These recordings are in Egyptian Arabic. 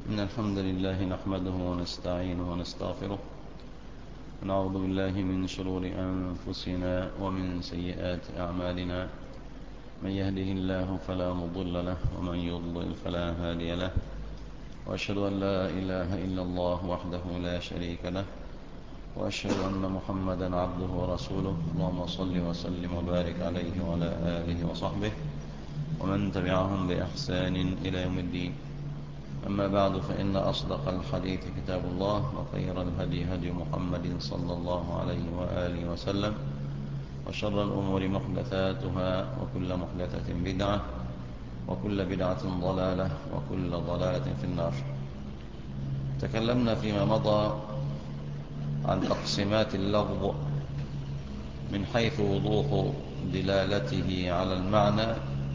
إن الحمد لله نحمده ونستعينه ونستغفره ونعوذ بالله من شرور أنفسنا ومن سيئات أعمالنا من يهده الله فلا مضل له ومن يضلل فلا هادي له وأشهد أن لا إله إلا الله وحده لا شريك له وأشهد أن محمدا عبده ورسوله اللهم صل وسلم وبارك عليه وعلى آله وصحبه ومن تبعهم بإحسان إلى يوم الدين أما بعد فإن أصدق الحديث كتاب الله وخير الهدي هدي محمد صلى الله عليه وآله وسلم وشر الأمور محدثاتها وكل محدثة بدعة وكل بدعة ضلالة وكل ضلالة في النار تكلمنا فيما مضى عن تقسيمات اللفظ من حيث وضوح دلالته على المعنى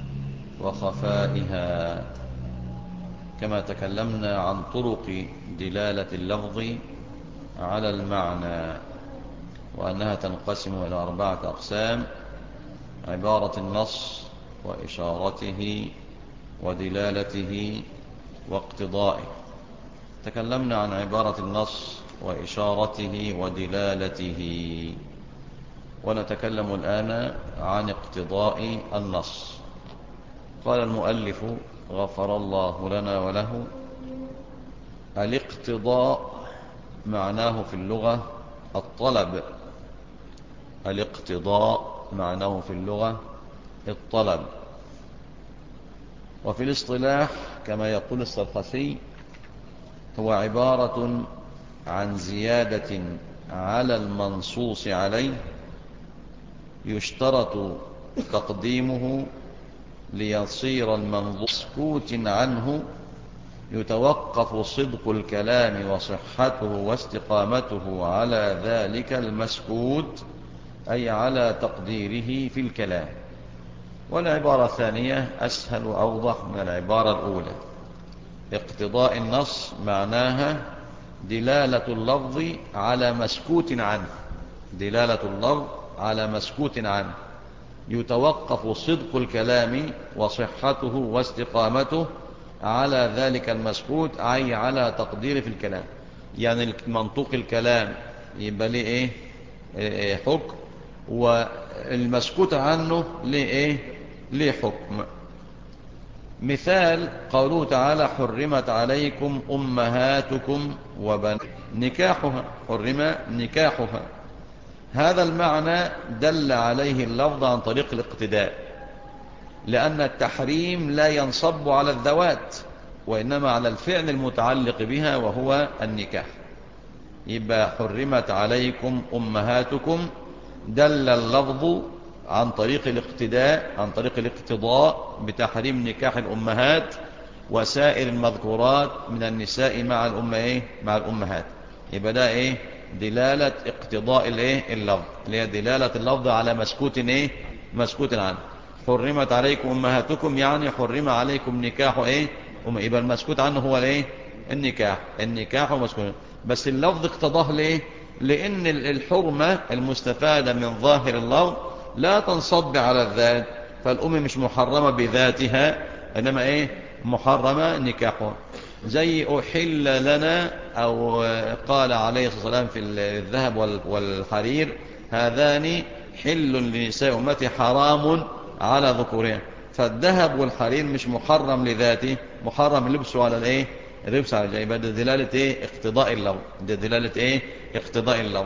وخفائها كما تكلمنا عن طرق دلالة اللفظ على المعنى وأنها تنقسم إلى أربعة أقسام عبارة النص وإشارته ودلالته واقتضائه تكلمنا عن عبارة النص وإشارته ودلالته ونتكلم الآن عن اقتضاء النص قال المؤلف غفر الله لنا وله الاقتضاء معناه في اللغة الطلب الاقتضاء معناه في اللغة الطلب وفي الاصطلاح كما يقول السرخسي هو عبارة عن زيادة على المنصوص عليه يشترط تقديمه ليصير المنظور مسكوت عنه يتوقف صدق الكلام وصحته واستقامته على ذلك المسكوت أي على تقديره في الكلام والعبارة الثانية أسهل وأوضح من العبارة الأولى اقتضاء النص معناها دلالة اللفظ على مسكوت عنه دلالة اللفظ على مسكوت عنه يتوقف صدق الكلام وصحته واستقامته على ذلك المسكوت أي على تقدير في الكلام يعني منطوق الكلام يبقى ليه إيه, إيه حكم والمسكوت عنه ليه إيه ليه حكم مثال قوله تعالى حرمت عليكم أمهاتكم وبن نكاحها حرم نكاحها هذا المعنى دل عليه اللفظ عن طريق الاقتداء لأن التحريم لا ينصب على الذوات وإنما على الفعل المتعلق بها وهو النكاح يبقى حرمت عليكم أمهاتكم دل اللفظ عن طريق الاقتداء عن طريق الاقتضاء بتحريم نكاح الأمهات وسائر المذكورات من النساء مع الأمة إيه؟ مع الأمهات يبقى ده إيه دلالة اقتضاء الايه اللفظ اللي هي دلالة اللفظ على مسكوت ايه مسكوت عنه حرمت عليكم امهاتكم يعني حرم عليكم نكاح ايه يبقى المسكوت عنه هو الايه النكاح النكاح مسكوت بس اللفظ اقتضاه ليه لان الحرمة المستفادة من ظاهر اللفظ لا تنصب على الذات فالام مش محرمة بذاتها انما ايه محرمة نكاحها زي أحل لنا أو قال عليه الصلاة والسلام في الذهب والحرير هذان حل لنساء أمتي حرام على ذكورها فالذهب والحرير مش محرم لذاته محرم لبسه على الايه لبسه على الجايبة ده دلالة ايه اقتضاء اللون ده دلالة ايه اقتضاء اللون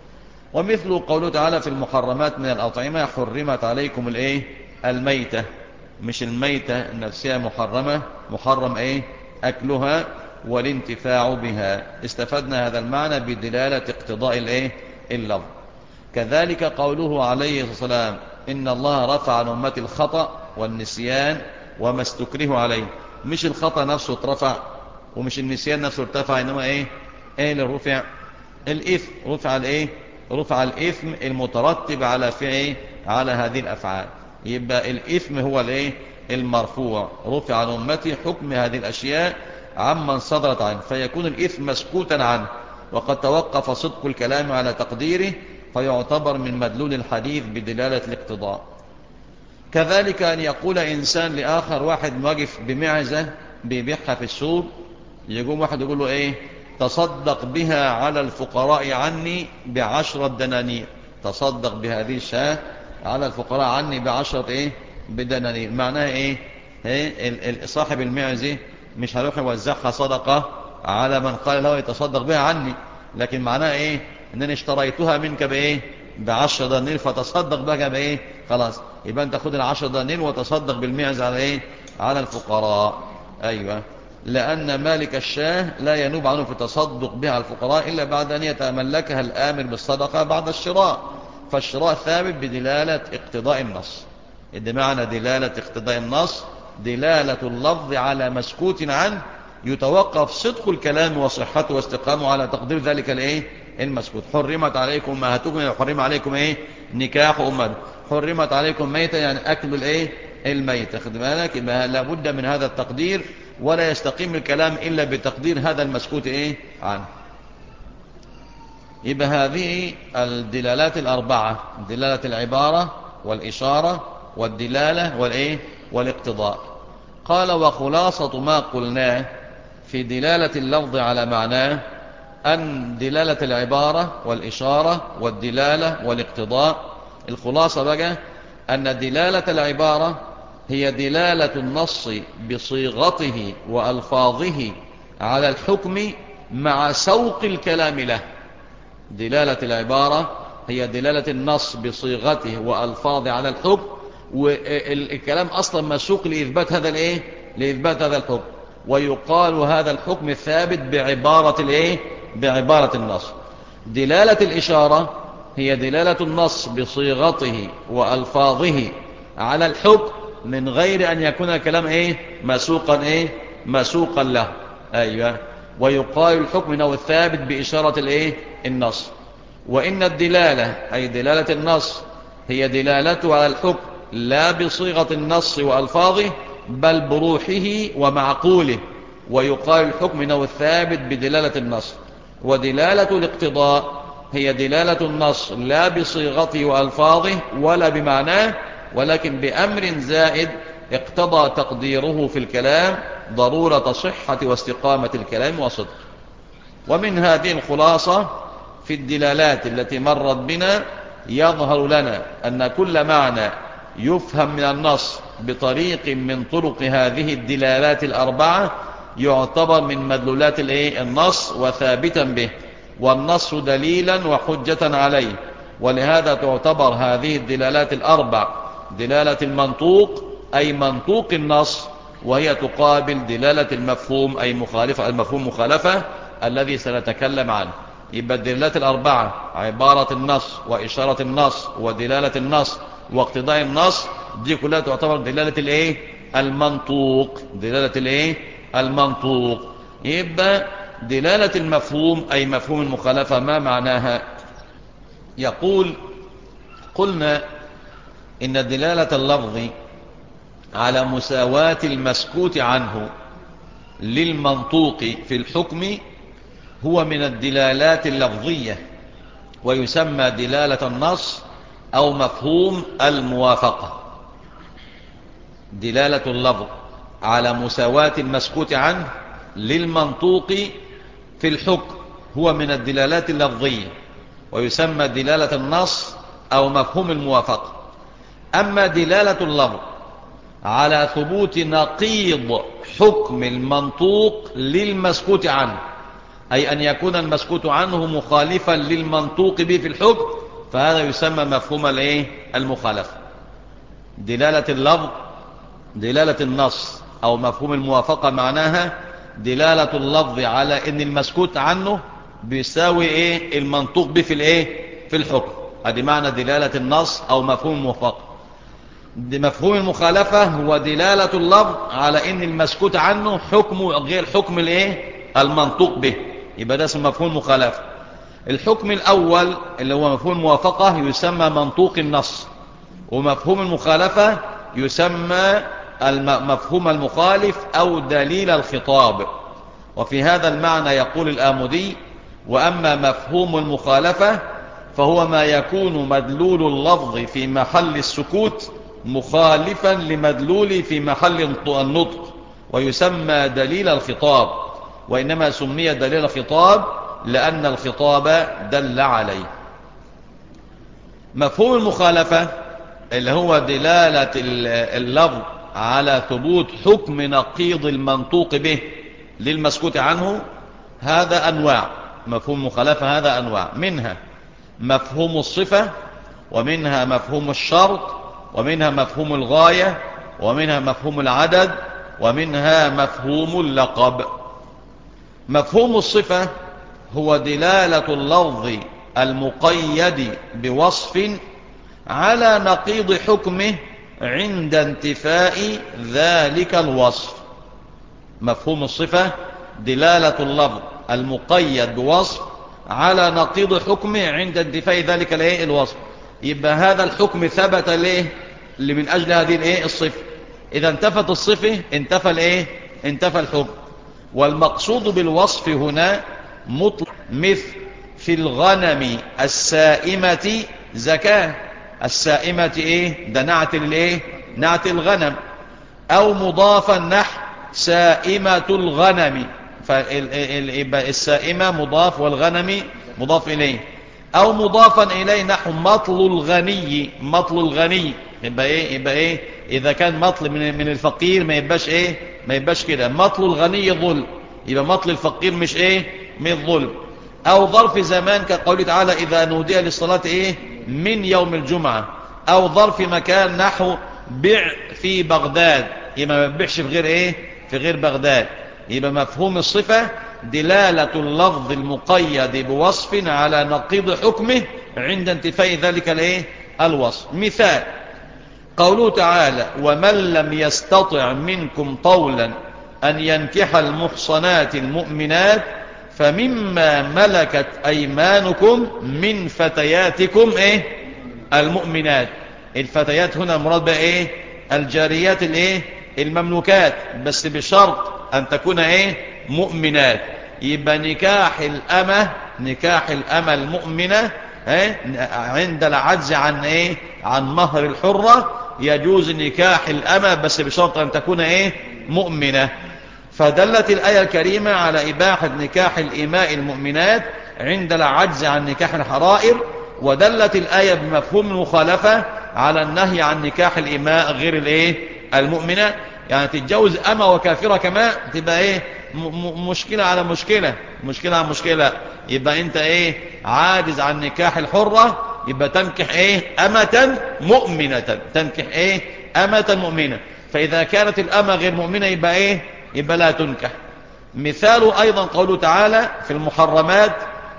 ومثل قوله تعالى في المحرمات من الأطعمة حرمت عليكم الايه الميتة مش الميتة النفسية محرمة محرم ايه أكلها والانتفاع بها استفدنا هذا المعنى بدلالة اقتضاء الايه اللفظ كذلك قوله عليه الصلاة والسلام إن الله رفع عن أمتي الخطأ والنسيان وما استكره عليه مش الخطأ نفسه اترفع ومش النسيان نفسه ارتفع إنما ايه ايه اللي رفع الإثم رفع الايه رفع الإثم المترتب على فعل على هذه الأفعال يبقى الإثم هو الايه المرفوع رفع عن أمتي حكم هذه الأشياء عمن صدرت عنه فيكون الإثم مسكوتا عنه وقد توقف صدق الكلام على تقديره فيعتبر من مدلول الحديث بدلالة الاقتضاء كذلك أن يقول إنسان لآخر واحد واقف بمعزة بيبيعها في السوق يقوم واحد يقول له ايه تصدق بها على الفقراء عني بعشرة دنانير تصدق بهذه الشاة على الفقراء عني بعشرة ايه بدنانير معناها ايه, ايه صاحب المعزة مش هروح يوزعها صدقة على من قال له يتصدق بها عني لكن معناها ايه انني اشتريتها منك بايه بعشر دنانير فتصدق بها بايه خلاص يبقى انت خد العشر دنانير وتصدق بالمعز على ايه على الفقراء ايوه لأن مالك الشاه لا ينوب عنه في التصدق بها الفقراء إلا بعد أن يتملكها الآمر بالصدقة بعد الشراء فالشراء ثابت بدلالة اقتضاء النص إذا معنى دلالة اقتضاء النص دلالة اللفظ على مسكوت عنه يتوقف صدق الكلام وصحته واستقامه على تقدير ذلك الايه المسكوت حرمت عليكم ما هتكم حرم عليكم ايه نكاح امه حرمت عليكم ميتة يعني اكل الايه الميتة خد بالك يبقى لابد من هذا التقدير ولا يستقيم الكلام الا بتقدير هذا المسكوت ايه عنه يبقى هذه الدلالات الاربعة دلالة العبارة والاشارة والدلالة والايه والاقتضاء قال وخلاصة ما قلناه في دلالة اللفظ على معناه أن دلالة العبارة والإشارة والدلالة والاقتضاء الخلاصة بقى أن دلالة العبارة هي دلالة النص بصيغته وألفاظه على الحكم مع سوق الكلام له دلالة العبارة هي دلالة النص بصيغته وألفاظه على الحكم والكلام أصلا مسوق لإثبات هذا الإيه؟ لإثبات هذا الحكم ويقال هذا الحكم الثابت بعبارة الإيه؟ بعبارة النص دلالة الإشارة هي دلالة النص بصيغته وألفاظه على الحكم من غير أن يكون الكلام إيه؟ مسوقا إيه؟ مسوقا له أيوة ويقال الحكم أنه الثابت بإشارة الإيه؟ النص وإن الدلالة أي دلالة النص هي دلالته على الحكم لا بصيغة النص وألفاظه بل بروحه ومعقوله ويقال الحكم أنه الثابت بدلالة النص ودلالة الاقتضاء هي دلالة النص لا بصيغته وألفاظه ولا بمعناه ولكن بأمر زائد اقتضى تقديره في الكلام ضرورة صحة واستقامة الكلام وصدق ومن هذه الخلاصة في الدلالات التي مرت بنا يظهر لنا أن كل معنى يفهم من النص بطريق من طرق هذه الدلالات الأربعة يعتبر من مدلولات النص وثابتا به والنص دليلا وحجة عليه ولهذا تعتبر هذه الدلالات الأربع دلالة المنطوق أي منطوق النص وهي تقابل دلالة المفهوم أي مخالفة المفهوم مخالفة الذي سنتكلم عنه يبقى الدلالات الأربعة عبارة النص وإشارة النص ودلالة النص واقتضاء النص دي كلها تعتبر دلالة الايه المنطوق دلالة الايه المنطوق يبقى دلالة المفهوم أي مفهوم المخالفة ما معناها يقول قلنا إن دلالة اللفظ على مساواة المسكوت عنه للمنطوق في الحكم هو من الدلالات اللفظية ويسمى دلالة النص أو مفهوم الموافقة دلالة اللفظ على مساواة المسكوت عنه للمنطوق في الحكم هو من الدلالات اللفظية ويسمى دلالة النص أو مفهوم الموافقة أما دلالة اللفظ على ثبوت نقيض حكم المنطوق للمسكوت عنه أي أن يكون المسكوت عنه مخالفا للمنطوق به في الحكم فهذا يسمى مفهوم الايه المخالفة دلالة اللفظ دلالة النص أو مفهوم الموافقة معناها دلالة اللفظ على ان المسكوت عنه بيساوي ايه المنطوق به في الايه في الحكم هذه معنى دلالة النص او مفهوم الموافقة مفهوم المخالفة هو دلالة اللفظ على ان المسكوت عنه حكم غير حكم الايه المنطوق به يبقى ده اسمه مفهوم المخالفة الحكم الاول اللي هو مفهوم الموافقة يسمى منطوق النص ومفهوم المخالفة يسمى المفهوم المخالف أو دليل الخطاب وفي هذا المعنى يقول الآمدي وأما مفهوم المخالفة فهو ما يكون مدلول اللفظ في محل السكوت مخالفا لمدلول في محل النطق ويسمى دليل الخطاب وإنما سمي دليل خطاب لأن الخطاب دل عليه مفهوم المخالفة اللي هو دلالة اللفظ على ثبوت حكم نقيض المنطوق به للمسكوت عنه هذا أنواع مفهوم المخالفة هذا أنواع منها مفهوم الصفة ومنها مفهوم الشرط ومنها مفهوم الغاية ومنها مفهوم العدد ومنها مفهوم اللقب مفهوم الصفة هو دلالة اللفظ المقيد بوصف على نقيض حكمه عند انتفاء ذلك الوصف مفهوم الصفة دلالة اللفظ المقيد بوصف على نقيض حكمه عند انتفاء ذلك الايه الوصف يبقى هذا الحكم ثبت ليه اللي من اجل هذه الايه الصفه اذا انتفت الصفه انتفى الايه انتفى الحكم والمقصود بالوصف هنا مطلق مثل في الغنم السائمة زكاة السائمة ايه ده نعت الايه نعت الغنم او مضافا نحو سائمة الغنم فالسائمة مضاف والغنم مضاف إليه أو مضافا إليه نحو مطل الغني مطل الغني يبقى إيه يبقى إيه إذا كان مطل من من الفقير ما يبقاش إيه ما يبقاش كده مطل الغني ظلم يبقى مطل الفقير مش إيه من ظلم أو ظرف زمان كقوله تعالى إذا نودي للصلاة إيه من يوم الجمعة أو ظرف مكان نحو بيع في بغداد يبقى ما بيبيعش في غير إيه في غير بغداد يبقى مفهوم الصفة دلالة اللفظ المقيد بوصف على نقيض حكمه عند انتفاء ذلك الايه الوصف مثال قوله تعالى ومن لم يستطع منكم طولا أن ينكح المحصنات المؤمنات فمما ملكت أيمانكم من فتياتكم إيه المؤمنات الفتيات هنا المراد بقى إيه الجاريات الإيه المملوكات بس بشرط أن تكون إيه مؤمنات يبقى نكاح الأمة نكاح الأمة المؤمنة إيه؟ عند العجز عن إيه عن مهر الحرة يجوز نكاح الأمة بس بشرط أن تكون إيه مؤمنة فدلت الآية الكريمة على إباحة نكاح الإماء المؤمنات عند العجز عن نكاح الحرائر ودلت الآية بمفهوم المخالفة على النهي عن نكاح الإماء غير الإيه المؤمنة يعني تتجوز أما وكافرة كمان تبقى إيه مشكلة على مشكلة مشكلة على مشكلة يبقى أنت إيه عاجز عن نكاح الحرة يبقى تنكح إيه أمة مؤمنة تنكح إيه أمة مؤمنة فإذا كانت الأمة غير مؤمنة يبقى إيه يبقى لا تنكح مثال أيضا قوله تعالى في المحرمات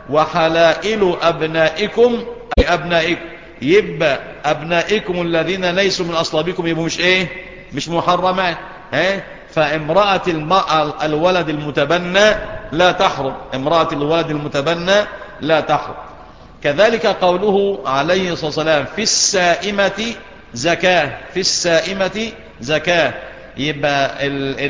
وحلائل أبنائكم أبنائكم يبقى أبنائكم الذين ليسوا من أصلابكم يبقوا مش إيه مش محرمات ها فامرأة الولد المتبنى لا تحرم امرأة الولد المتبنى لا تحرم كذلك قوله عليه الصلاة والسلام في السائمة زكاة في السائمة زكاة يبقى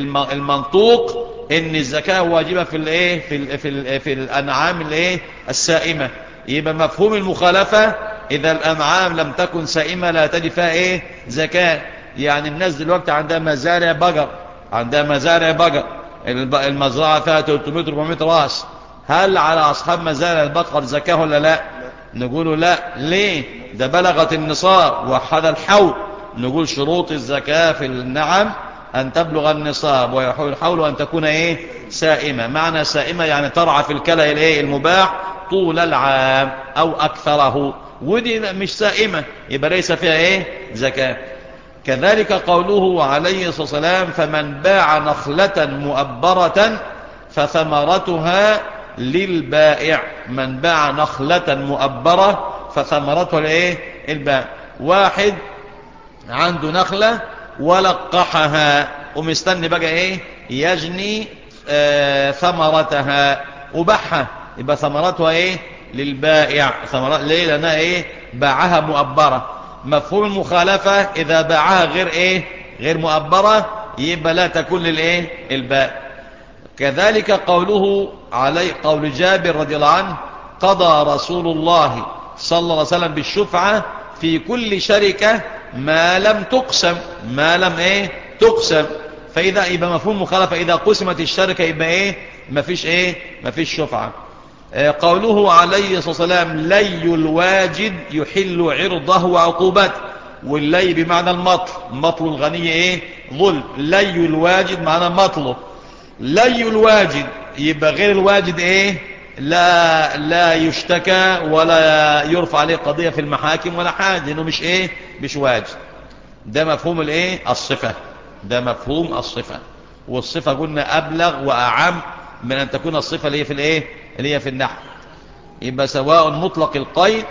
المنطوق ان الزكاة واجبة في الايه في ال في ال في الانعام الايه السائمة يبقى مفهوم المخالفة اذا الانعام لم تكن سائمة لا تجد فيها ايه زكاة يعني الناس دلوقتي عندها مزارع بقر عندها مزارع بقر المزرعة فيها 300-400 راس هل على أصحاب مزارع البقر زكاة ولا لا نقول لا ليه ده بلغت النصاب وحد الحول نقول شروط الزكاة في النعم أن تبلغ النصاب ويحول الحول أن تكون إيه سائمة معنى سائمة يعني ترعى في الكلى الإيه المباح طول العام أو أكثره ودي مش سائمة يبقى ليس فيها إيه زكاة كذلك قوله عليه الصلاة والسلام فمن باع نخلة مؤبرة فثمرتها للبائع من باع نخلة مؤبرة فثمرتها لإيه البائع واحد عنده نخلة ولقحها ومستني بقى ايه يجني آه ثمرتها وبحها يبقى ثمرتها ايه للبائع ثمرات ليه لانها ايه باعها مؤبرة مفهوم المخالفة اذا باعها غير ايه غير مؤبرة يبقى لا تكون للايه البائع كذلك قوله علي قول جابر رضي الله عنه قضى رسول الله صلى الله عليه وسلم بالشفعة في كل شركة ما لم تقسم ما لم ايه تقسم فإذا يبقى مفهوم مخالفة إذا قسمت الشركة يبقى ايه مفيش ايه مفيش شفعة آه، قوله عليه الصلاة والسلام لي الواجد يحل عرضه وعقوبته واللي بمعنى المطل مطل الغني ايه ظلم لي الواجد معنى مطله لي الواجد يبقى غير الواجد ايه لا لا يشتكى ولا يرفع عليه قضية في المحاكم ولا حاجة انه مش ايه مش واجد ده مفهوم الايه الصفة ده مفهوم الصفة والصفة قلنا ابلغ واعم من ان تكون الصفة اللي هي في الايه اللي هي في النحو يبقى سواء مطلق القيد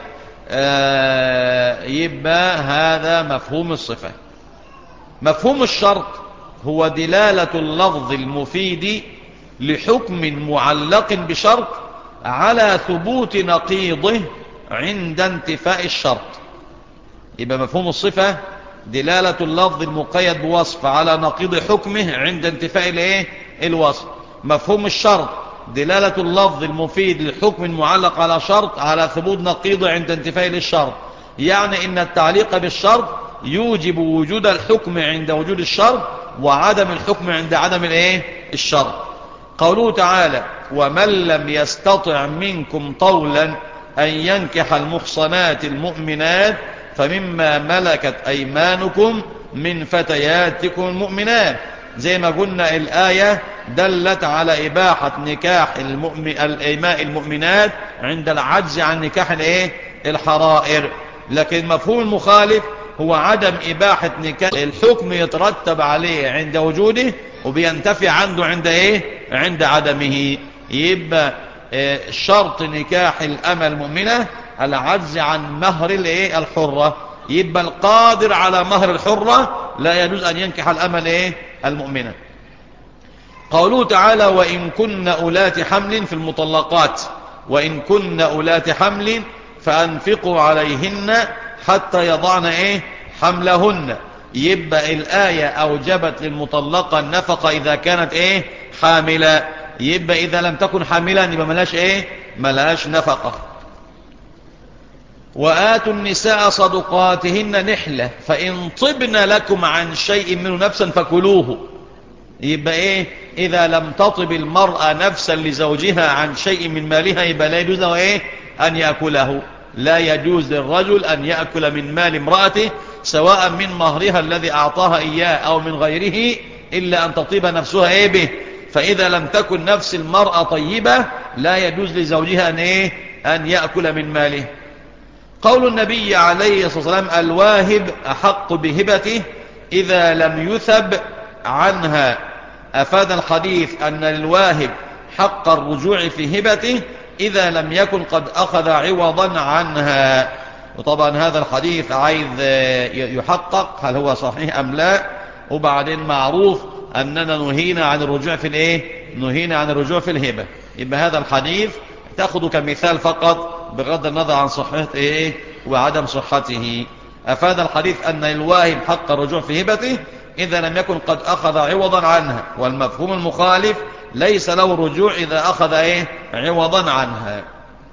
آه يبقى هذا مفهوم الصفة مفهوم الشرط هو دلالة اللفظ المفيد لحكم معلق بشرط على ثبوت نقيضه عند انتفاء الشرط يبقى مفهوم الصفة دلالة اللفظ المقيد بوصف على نقيض حكمه عند انتفاء الايه الوصف مفهوم الشرط دلالة اللفظ المفيد لحكم معلق على شرط على ثبوت نقيضه عند انتفاء للشرط يعني ان التعليق بالشرط يوجب وجود الحكم عند وجود الشرط وعدم الحكم عند عدم الايه الشرط قوله تعالى ومن لم يستطع منكم طولا أن ينكح المحصنات المؤمنات فمما ملكت أيمانكم من فتياتكم المؤمنات زي ما قلنا الآية دلت على إباحة نكاح المؤمن الإيماء المؤمنات عند العجز عن نكاح الايه الحرائر لكن مفهوم المخالف هو عدم إباحة نكاح الحكم يترتب عليه عند وجوده وبينتفي عنده عند ايه عند عدمه يبقى شرط نكاح الأمة المؤمنة العجز عن مهر الايه الحرة يبقى القادر على مهر الحرة لا يجوز أن ينكح الأمة الايه المؤمنة قوله تعالى وإن كن أولات حمل في المطلقات وإن كن أولات حمل فأنفقوا عليهن حتى يضعن إيه حملهن يبقى الآية أوجبت للمطلقة النفقة إذا كانت إيه حاملة يبقى إذا لم تكن حاملا يبقى ملاش إيه ملاش نفقة وآتوا النساء صدقاتهن نحلة فإن طبن لكم عن شيء منه نفسا فكلوه يبقى إيه إذا لم تطب المرأة نفسا لزوجها عن شيء من مالها يبقى لا يجوز له إيه أن يأكله لا يجوز للرجل أن يأكل من مال امرأته سواء من مهرها الذي أعطاها إياه أو من غيره إلا أن تطيب نفسها إيه به فإذا لم تكن نفس المرأة طيبة لا يجوز لزوجها أن, إيه؟ أن يأكل من ماله قول النبي عليه الصلاة والسلام الواهب أحق بهبته إذا لم يثب عنها أفاد الحديث أن الواهب حق الرجوع في هبته إذا لم يكن قد أخذ عوضا عنها وطبعا هذا الحديث عايز يحقق هل هو صحيح أم لا وبعدين معروف أننا نهينا عن الرجوع في الإيه نهينا عن الرجوع في الهبة يبقى هذا الحديث تأخذ كمثال فقط بغض النظر عن صحته إيه وعدم صحته أفاد الحديث أن الواهب حق الرجوع في هبته إذا لم يكن قد أخذ عوضا عنها والمفهوم المخالف ليس له رجوع إذا أخذ إيه عوضا عنها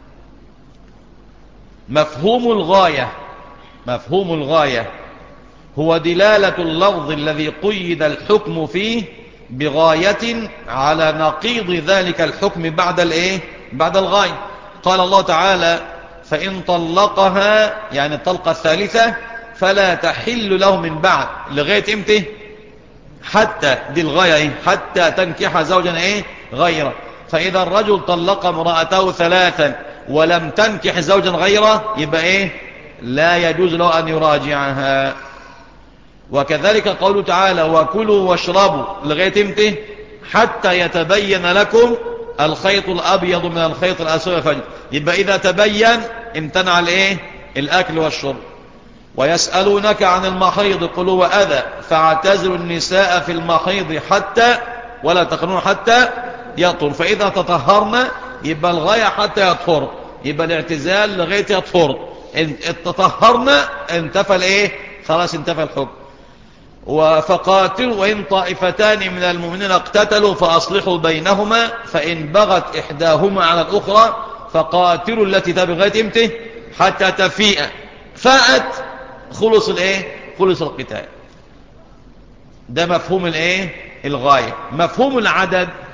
مفهوم الغاية مفهوم الغاية هو دلالة اللفظ الذي قيد الحكم فيه بغاية على نقيض ذلك الحكم بعد الايه بعد الغاية قال الله تعالى فإن طلقها يعني الطلقة الثالثة فلا تحل له من بعد لغاية امتى حتى دي الغاية ايه حتى تنكح زوجا ايه غيره فإذا الرجل طلق امرأته ثلاثا ولم تنكح زوجا غيره يبقى ايه لا يجوز له أن يراجعها وكذلك قوله تعالى وكلوا واشربوا لغاية امتى حتى يتبين لكم الخيط الأبيض من الخيط الأسود فجر يبقى إذا تبين امتنع الايه الأكل والشرب ويسألونك عن المحيض قل هو أذى فاعتزلوا النساء في المحيض حتى ولا تقرنوا حتى يطهر فإذا تطهرنا يبقى الغاية حتى يطهر يبقى الاعتزال لغاية يطهر ان تطهرنا انتفى الايه خلاص انتفى الحكم فقاتلوا وإن طائفتان من المؤمنين اقتتلوا فأصلحوا بينهما فإن بغت إحداهما على الأخرى فقاتلوا التي تبغيت امته حتى تفيء فأت خلص الايه خلص القتال ده مفهوم الايه الغاية مفهوم العدد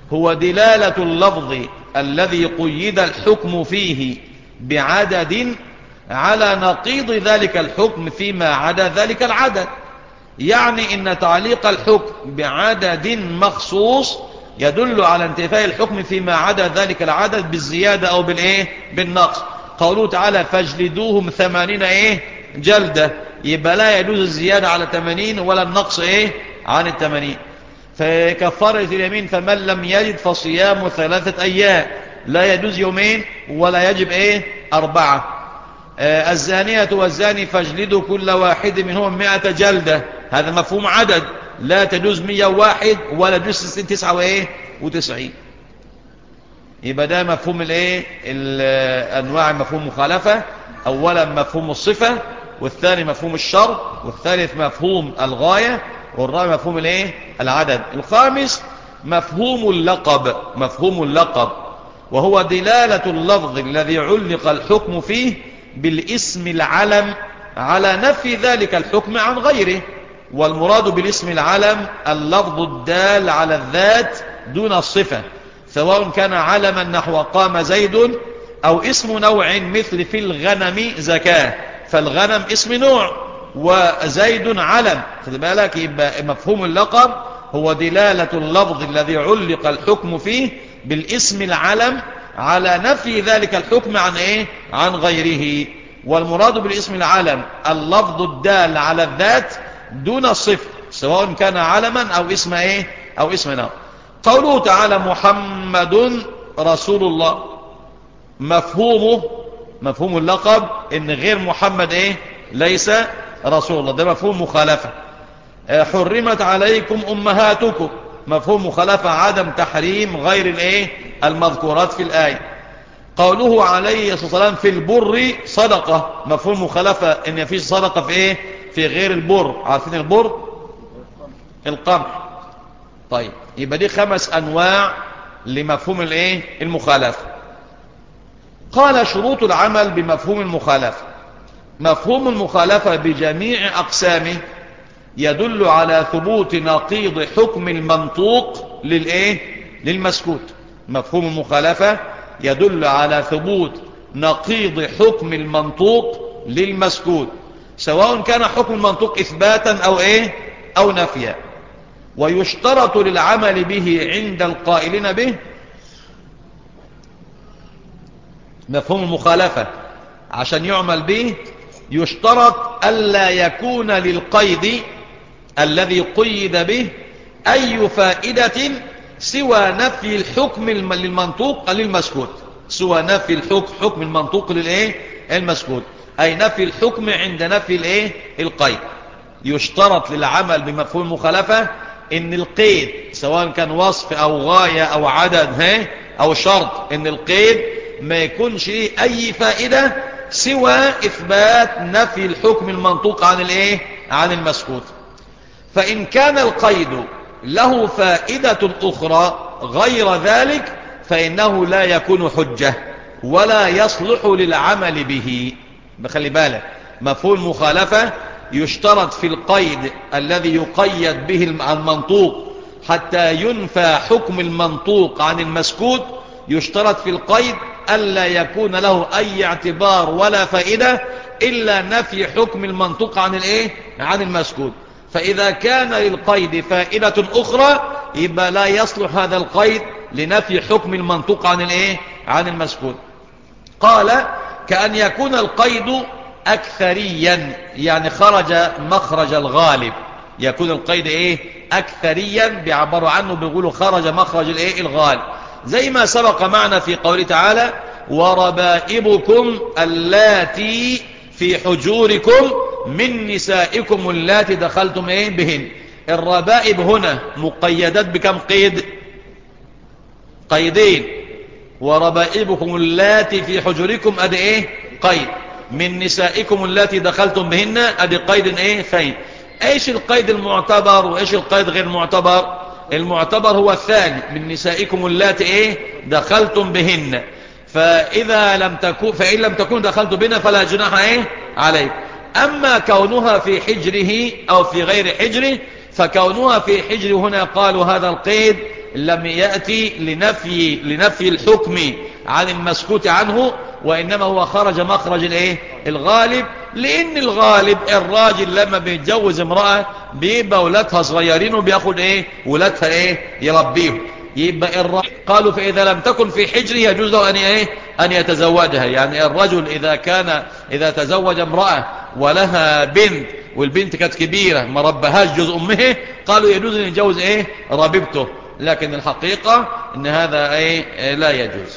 هو دلالة اللفظ الذي قيد الحكم فيه بعدد على نقيض ذلك الحكم فيما عدا ذلك العدد يعني ان تعليق الحكم بعدد مخصوص يدل على انتفاء الحكم فيما عدا ذلك العدد بالزيادة او بالايه بالنقص قوله تعالى فاجلدوهم ثمانين ايه جلدة يبقى لا يجوز الزيادة على ثمانين ولا النقص ايه عن الثمانين فكفارة اليمين فمن لم يجد فصيام ثلاثة ايام لا يجوز يومين ولا يجب ايه اربعة آه الزانية والزاني فاجلدوا كل واحد منهم مئة جلدة هذا مفهوم عدد لا تجوز مية واحد ولا تجوز ستين تسعة وايه وتسعين يبقى ده مفهوم الايه انواع مفهوم مخالفة اولا مفهوم الصفة والثاني مفهوم الشر والثالث مفهوم الغاية والرابع مفهوم الايه العدد الخامس مفهوم اللقب مفهوم اللقب وهو دلالة اللفظ الذي علق الحكم فيه بالاسم العلم على نفي ذلك الحكم عن غيره والمراد بالاسم العلم اللفظ الدال على الذات دون الصفة سواء كان علما نحو قام زيد أو اسم نوع مثل في الغنم زكاة فالغنم اسم نوع وزيد علم خذ بالك يبقى مفهوم اللقب هو دلالة اللفظ الذي علق الحكم فيه بالاسم العلم على نفي ذلك الحكم عن ايه عن غيره والمراد بالاسم العلم اللفظ الدال على الذات دون الصفر سواء كان علما او اسم ايه او اسم نوع قوله تعالى محمد رسول الله مفهومه مفهوم اللقب ان غير محمد ايه ليس رسول الله ده مفهوم مخالفة حرمت عليكم امهاتكم مفهوم مخالفة عدم تحريم غير الايه المذكورات في الآية قوله عليه الصلاة والسلام في البر صدقة مفهوم مخالفة ان يفيش صدقة في ايه في غير البر عارفين البر القمح طيب يبقى دي خمس انواع لمفهوم الايه المخالفة قال شروط العمل بمفهوم المخالفة مفهوم المخالفة بجميع أقسامه يدل على ثبوت نقيض حكم المنطوق للإيه؟ للمسكوت مفهوم المخالفة يدل على ثبوت نقيض حكم المنطوق للمسكوت سواء كان حكم المنطوق إثباتا أو إيه أو نفيا ويشترط للعمل به عند القائلين به مفهوم المخالفة عشان يعمل به يشترط ألا يكون للقيد الذي قيد به أي فائدة سوى نفي الحكم للمنطوق للمسكوت سوى نفي الحكم حكم المنطوق للايه المسكوت أي نفي الحكم عند نفي الايه القيد يشترط للعمل بمفهوم المخالفة ان القيد سواء كان وصف او غاية او عدد ها او شرط ان القيد ما يكونش ليه اي فائدة سوى اثبات نفي الحكم المنطوق عن الايه عن المسكوت فان كان القيد له فائدة اخرى غير ذلك فانه لا يكون حجة ولا يصلح للعمل به بخلي بالك مفهوم مخالفة يشترط في القيد الذي يقيد به المنطوق حتى ينفى حكم المنطوق عن المسكوت يشترط في القيد ألا يكون له أي اعتبار ولا فائدة إلا نفي حكم المنطوق عن الإيه؟ عن المسكوت فإذا كان للقيد فائدة أخرى يبقى لا يصلح هذا القيد لنفي حكم المنطوق عن الإيه؟ عن المسكوت قال كأن يكون القيد أكثريا يعني خرج مخرج الغالب يكون القيد إيه أكثريا بيعبروا عنه بيقولوا خرج مخرج الإيه الغالب زي ما سبق معنا في قوله تعالى وربائبكم اللاتي في حجوركم من نسائكم اللاتي دخلتم إيه بهن الربائب هنا مقيدات بكم قيد قيدين وربائبكم اللاتي في حجوركم ادي ايه قيد من نسائكم اللاتي دخلتم بهن ادي قيد ايه فين ايش القيد المعتبر وايش القيد غير المعتبر المعتبر هو الثاني من نسائكم اللاتي ايه دخلتم بهن فاذا لم تكون فان لم تكون دخلتم بهن فلا جناح ايه عليكم اما كونها في حجره او في غير حجره فكونها في حجر هنا قالوا هذا القيد لم يأتي لنفي, لنفي الحكم عن المسكوت عنه وإنما هو خرج مخرج الايه الغالب لأن الغالب الراجل لما بيتجوز امرأة بيبقى ولادها صغيرين وبياخد ايه ولادها ايه يربيهم يبقى الرجل قالوا فإذا لم تكن في حجره يجوز له أن, إيه؟ أن يتزوجها يعني الرجل إذا كان إذا تزوج امرأة ولها بنت والبنت كانت كبيرة ما ربهاش جوز أمه قالوا يجوز أن يتجوز إيه ربيبته لكن الحقيقة أن هذا إيه لا يجوز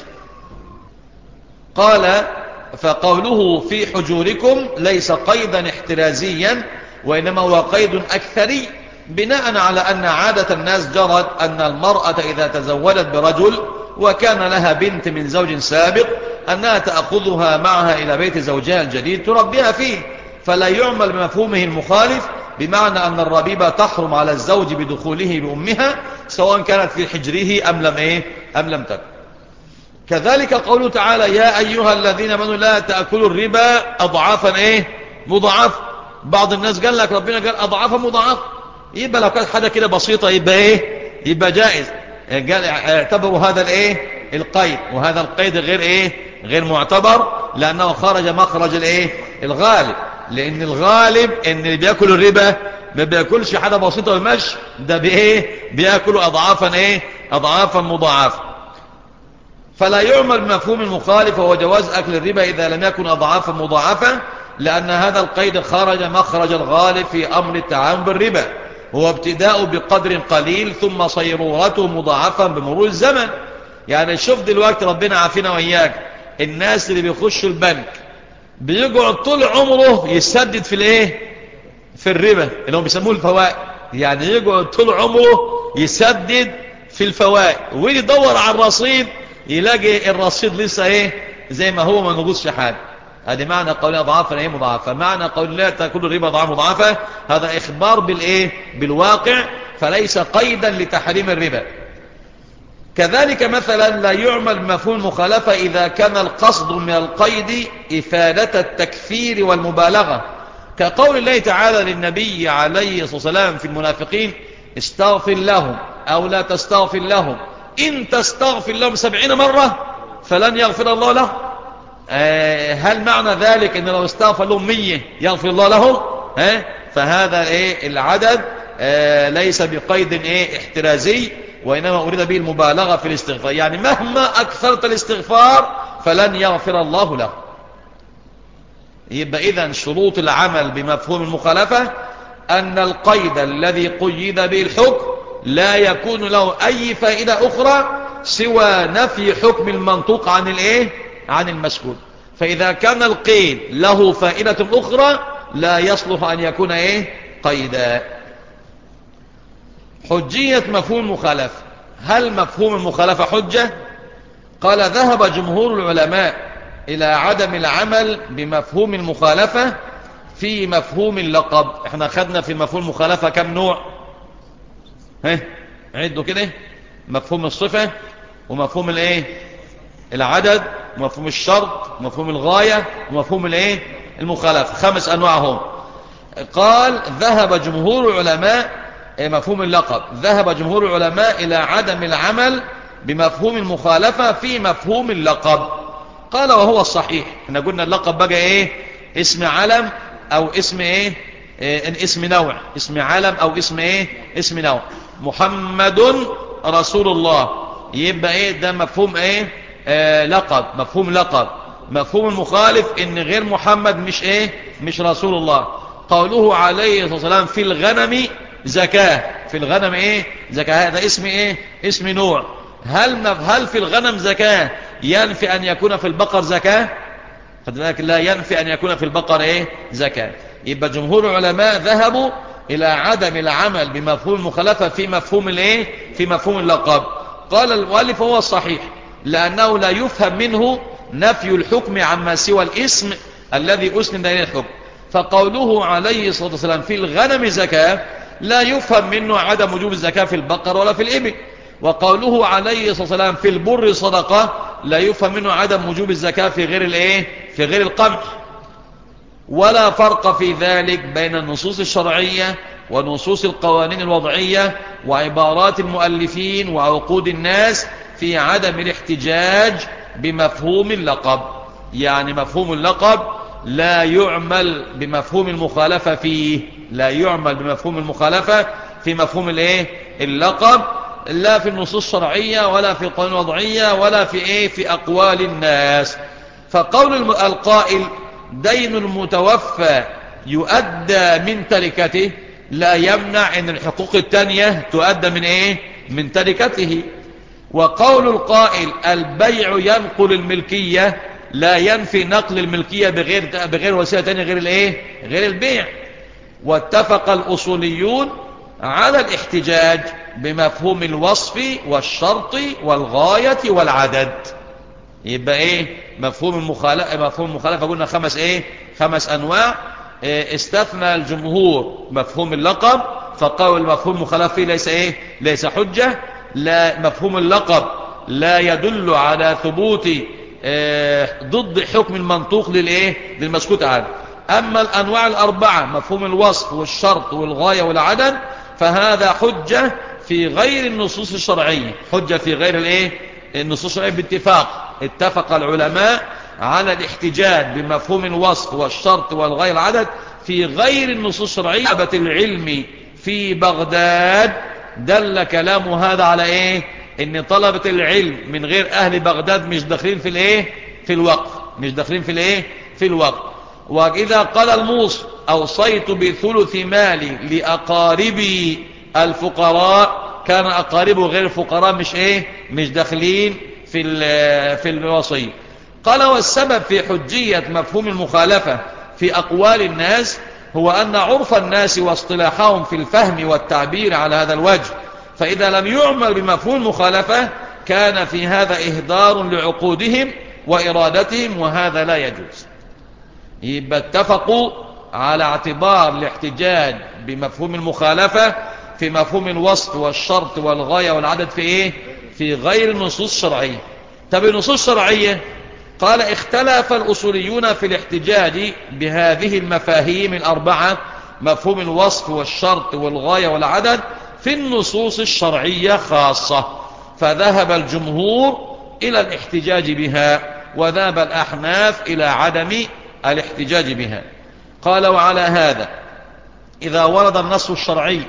قال فقوله في حجوركم ليس قيدا احترازيا وإنما هو قيد أكثري بناء على أن عادة الناس جرت أن المرأة إذا تزوجت برجل وكان لها بنت من زوج سابق أنها تأخذها معها إلى بيت زوجها الجديد تربيها فيه فلا يعمل بمفهومه المخالف بمعنى أن الربيبة تحرم على الزوج بدخوله بأمها سواء كانت في حجره أم لم, إيه؟ أم لم تكن كذلك قوله تعالى يا أيها الذين منوا لا تأكلوا الربا أضعافا إيه مضاعف بعض الناس قال لك ربنا قال أضعافا مضاعف يبقى لو كانت حاجة كده بسيطة يبقى إيه يبقى جائز قال اعتبروا هذا الإيه القيد وهذا القيد غير إيه غير معتبر لأنه خرج مخرج الإيه الغالب لأن الغالب إن اللي بيأكل الربا ما بيأكلش حاجة بسيطة ومش ده بإيه بيأكلوا أضعافا إيه أضعافا مضاعفة فلا يعمل بمفهوم المخالف وهو جواز أكل الربا إذا لم يكن أضعافا مضاعفة لأن هذا القيد خرج مخرج الغالب في أمر التعامل بالربا هو ابتداء بقدر قليل ثم صيرورته مضاعفا بمرور الزمن يعني شوف دلوقتي ربنا عافينا وإياك الناس اللي بيخشوا البنك بيقعد طول عمره يسدد في الايه في الربا اللي هم بيسموه الفوائد يعني يقعد طول عمره يسدد في الفوائد ويجي يدور على الرصيد يلاقي الرصيد لسه ايه زي ما هو ما نقصش حاجه هذه معنى قولنا ضعافا ايه مضاعفة معنى قول لا تأكل الربا ضعاف مضاعفة هذا اخبار بالايه بالواقع فليس قيدا لتحريم الربا كذلك مثلا لا يعمل بمفهوم المخالفة إذا كان القصد من القيد إفادة التكفير والمبالغة كقول الله تعالى للنبي عليه الصلاة والسلام في المنافقين استغفر لهم أو لا تستغفر لهم إن تستغفر لهم سبعين مرة فلن يغفر الله لهم آه هل معنى ذلك ان لو استغفر لهم مية يغفر الله لهم آه فهذا ايه العدد آه ليس بقيد ايه احترازي وإنما أريد به المبالغة في الاستغفار يعني مهما أكثرت الاستغفار فلن يغفر الله له يبقى إذن شروط العمل بمفهوم المخالفة أن القيد الذي قيد به الحكم لا يكون له أي فائدة أخرى سوى نفي حكم المنطوق عن الإيه؟ عن المسكوت فإذا كان القيد له فائدة أخرى لا يصلح أن يكون إيه؟ قيدا حجية مفهوم المخالفة هل مفهوم المخالفة حجة قال ذهب جمهور العلماء إلى عدم العمل بمفهوم المخالفة في مفهوم اللقب احنا خدنا في مفهوم المخالفة كم نوع ها عدوا كده مفهوم الصفة ومفهوم الايه العدد ومفهوم الشرط ومفهوم الغاية ومفهوم الايه المخالفة خمس انواع هم قال ذهب جمهور العلماء مفهوم اللقب ذهب جمهور العلماء إلى عدم العمل بمفهوم المخالفة في مفهوم اللقب قال وهو الصحيح احنا قلنا اللقب بقى ايه اسم علم او اسم ايه, إيه اسم نوع اسم علم او اسم ايه اسم نوع محمد رسول الله يبقى ايه ده مفهوم ايه آه لقب مفهوم لقب مفهوم المخالف ان غير محمد مش ايه مش رسول الله قوله عليه الصلاة والسلام في الغنم زكاة في الغنم ايه زكاة هذا اسم ايه اسم نوع هل هل في الغنم زكاة ينفي ان يكون في البقر زكاة فذلك لا ينفي ان يكون في البقر ايه زكاة يبقى جمهور العلماء ذهبوا الى عدم العمل بمفهوم المخالفة في مفهوم الايه في مفهوم اللقب قال المؤلف هو الصحيح لانه لا يفهم منه نفي الحكم عما سوى الاسم الذي اسند اليه الحكم فقوله عليه الصلاة والسلام في الغنم زكاة لا يفهم منه عدم وجوب الزكاة في البقر ولا في الإبل وقوله عليه الصلاة والسلام في البر صدقة لا يفهم منه عدم وجوب الزكاة في غير الايه في غير القمح ولا فرق في ذلك بين النصوص الشرعية ونصوص القوانين الوضعية وعبارات المؤلفين وعقود الناس في عدم الاحتجاج بمفهوم اللقب يعني مفهوم اللقب لا يعمل بمفهوم المخالفة فيه لا يعمل بمفهوم المخالفة في مفهوم الايه اللقب لا في النصوص الشرعية ولا في القوانين الوضعية ولا في ايه في اقوال الناس فقول القائل دين المتوفى يؤدى من تركته لا يمنع ان الحقوق التانية تؤدى من ايه من تركته وقول القائل البيع ينقل الملكية لا ينفي نقل الملكية بغير, بغير وسيلة تانية غير الايه غير البيع واتفق الاصوليون على الاحتجاج بمفهوم الوصف والشرط والغاية والعدد يبقى ايه مفهوم المخالفة مفهوم المخالفة قلنا خمس ايه خمس انواع إيه استثنى الجمهور مفهوم اللقب فقول مفهوم المخالفة فيه ليس ايه ليس حجة لا مفهوم اللقب لا يدل على ثبوت إيه ضد حكم المنطوق للايه للمسكوت عنه اما الانواع الاربعة مفهوم الوصف والشرط والغاية والعدد فهذا حجة في غير النصوص الشرعية حجة في غير الايه النصوص الشرعية باتفاق اتفق العلماء على الاحتجاج بمفهوم الوصف والشرط والغير العدد في غير النصوص الشرعية أبت العلم في بغداد دل كلام هذا على ايه ان طلبة العلم من غير اهل بغداد مش داخلين في الايه في الوقف مش داخلين في الايه في الوقف واذا قال الموصي اوصيت بثلث مالي لاقاربي الفقراء كان اقاربه غير الفقراء مش ايه مش داخلين في في الوصية قال والسبب في حجية مفهوم المخالفة في أقوال الناس هو أن عرف الناس واصطلاحهم في الفهم والتعبير على هذا الوجه فإذا لم يعمل بمفهوم المخالفة كان في هذا إهدار لعقودهم وإرادتهم وهذا لا يجوز يبقى اتفقوا على اعتبار الاحتجاج بمفهوم المخالفة في مفهوم الوصف والشرط والغاية والعدد في ايه في غير النصوص الشرعية طب النصوص الشرعية قال اختلف الأصوليون في الاحتجاج بهذه المفاهيم الأربعة مفهوم الوصف والشرط والغاية والعدد في النصوص الشرعية خاصة فذهب الجمهور إلى الاحتجاج بها وذهب الأحناف إلى عدم الاحتجاج بها قال وعلى هذا إذا ورد النص الشرعي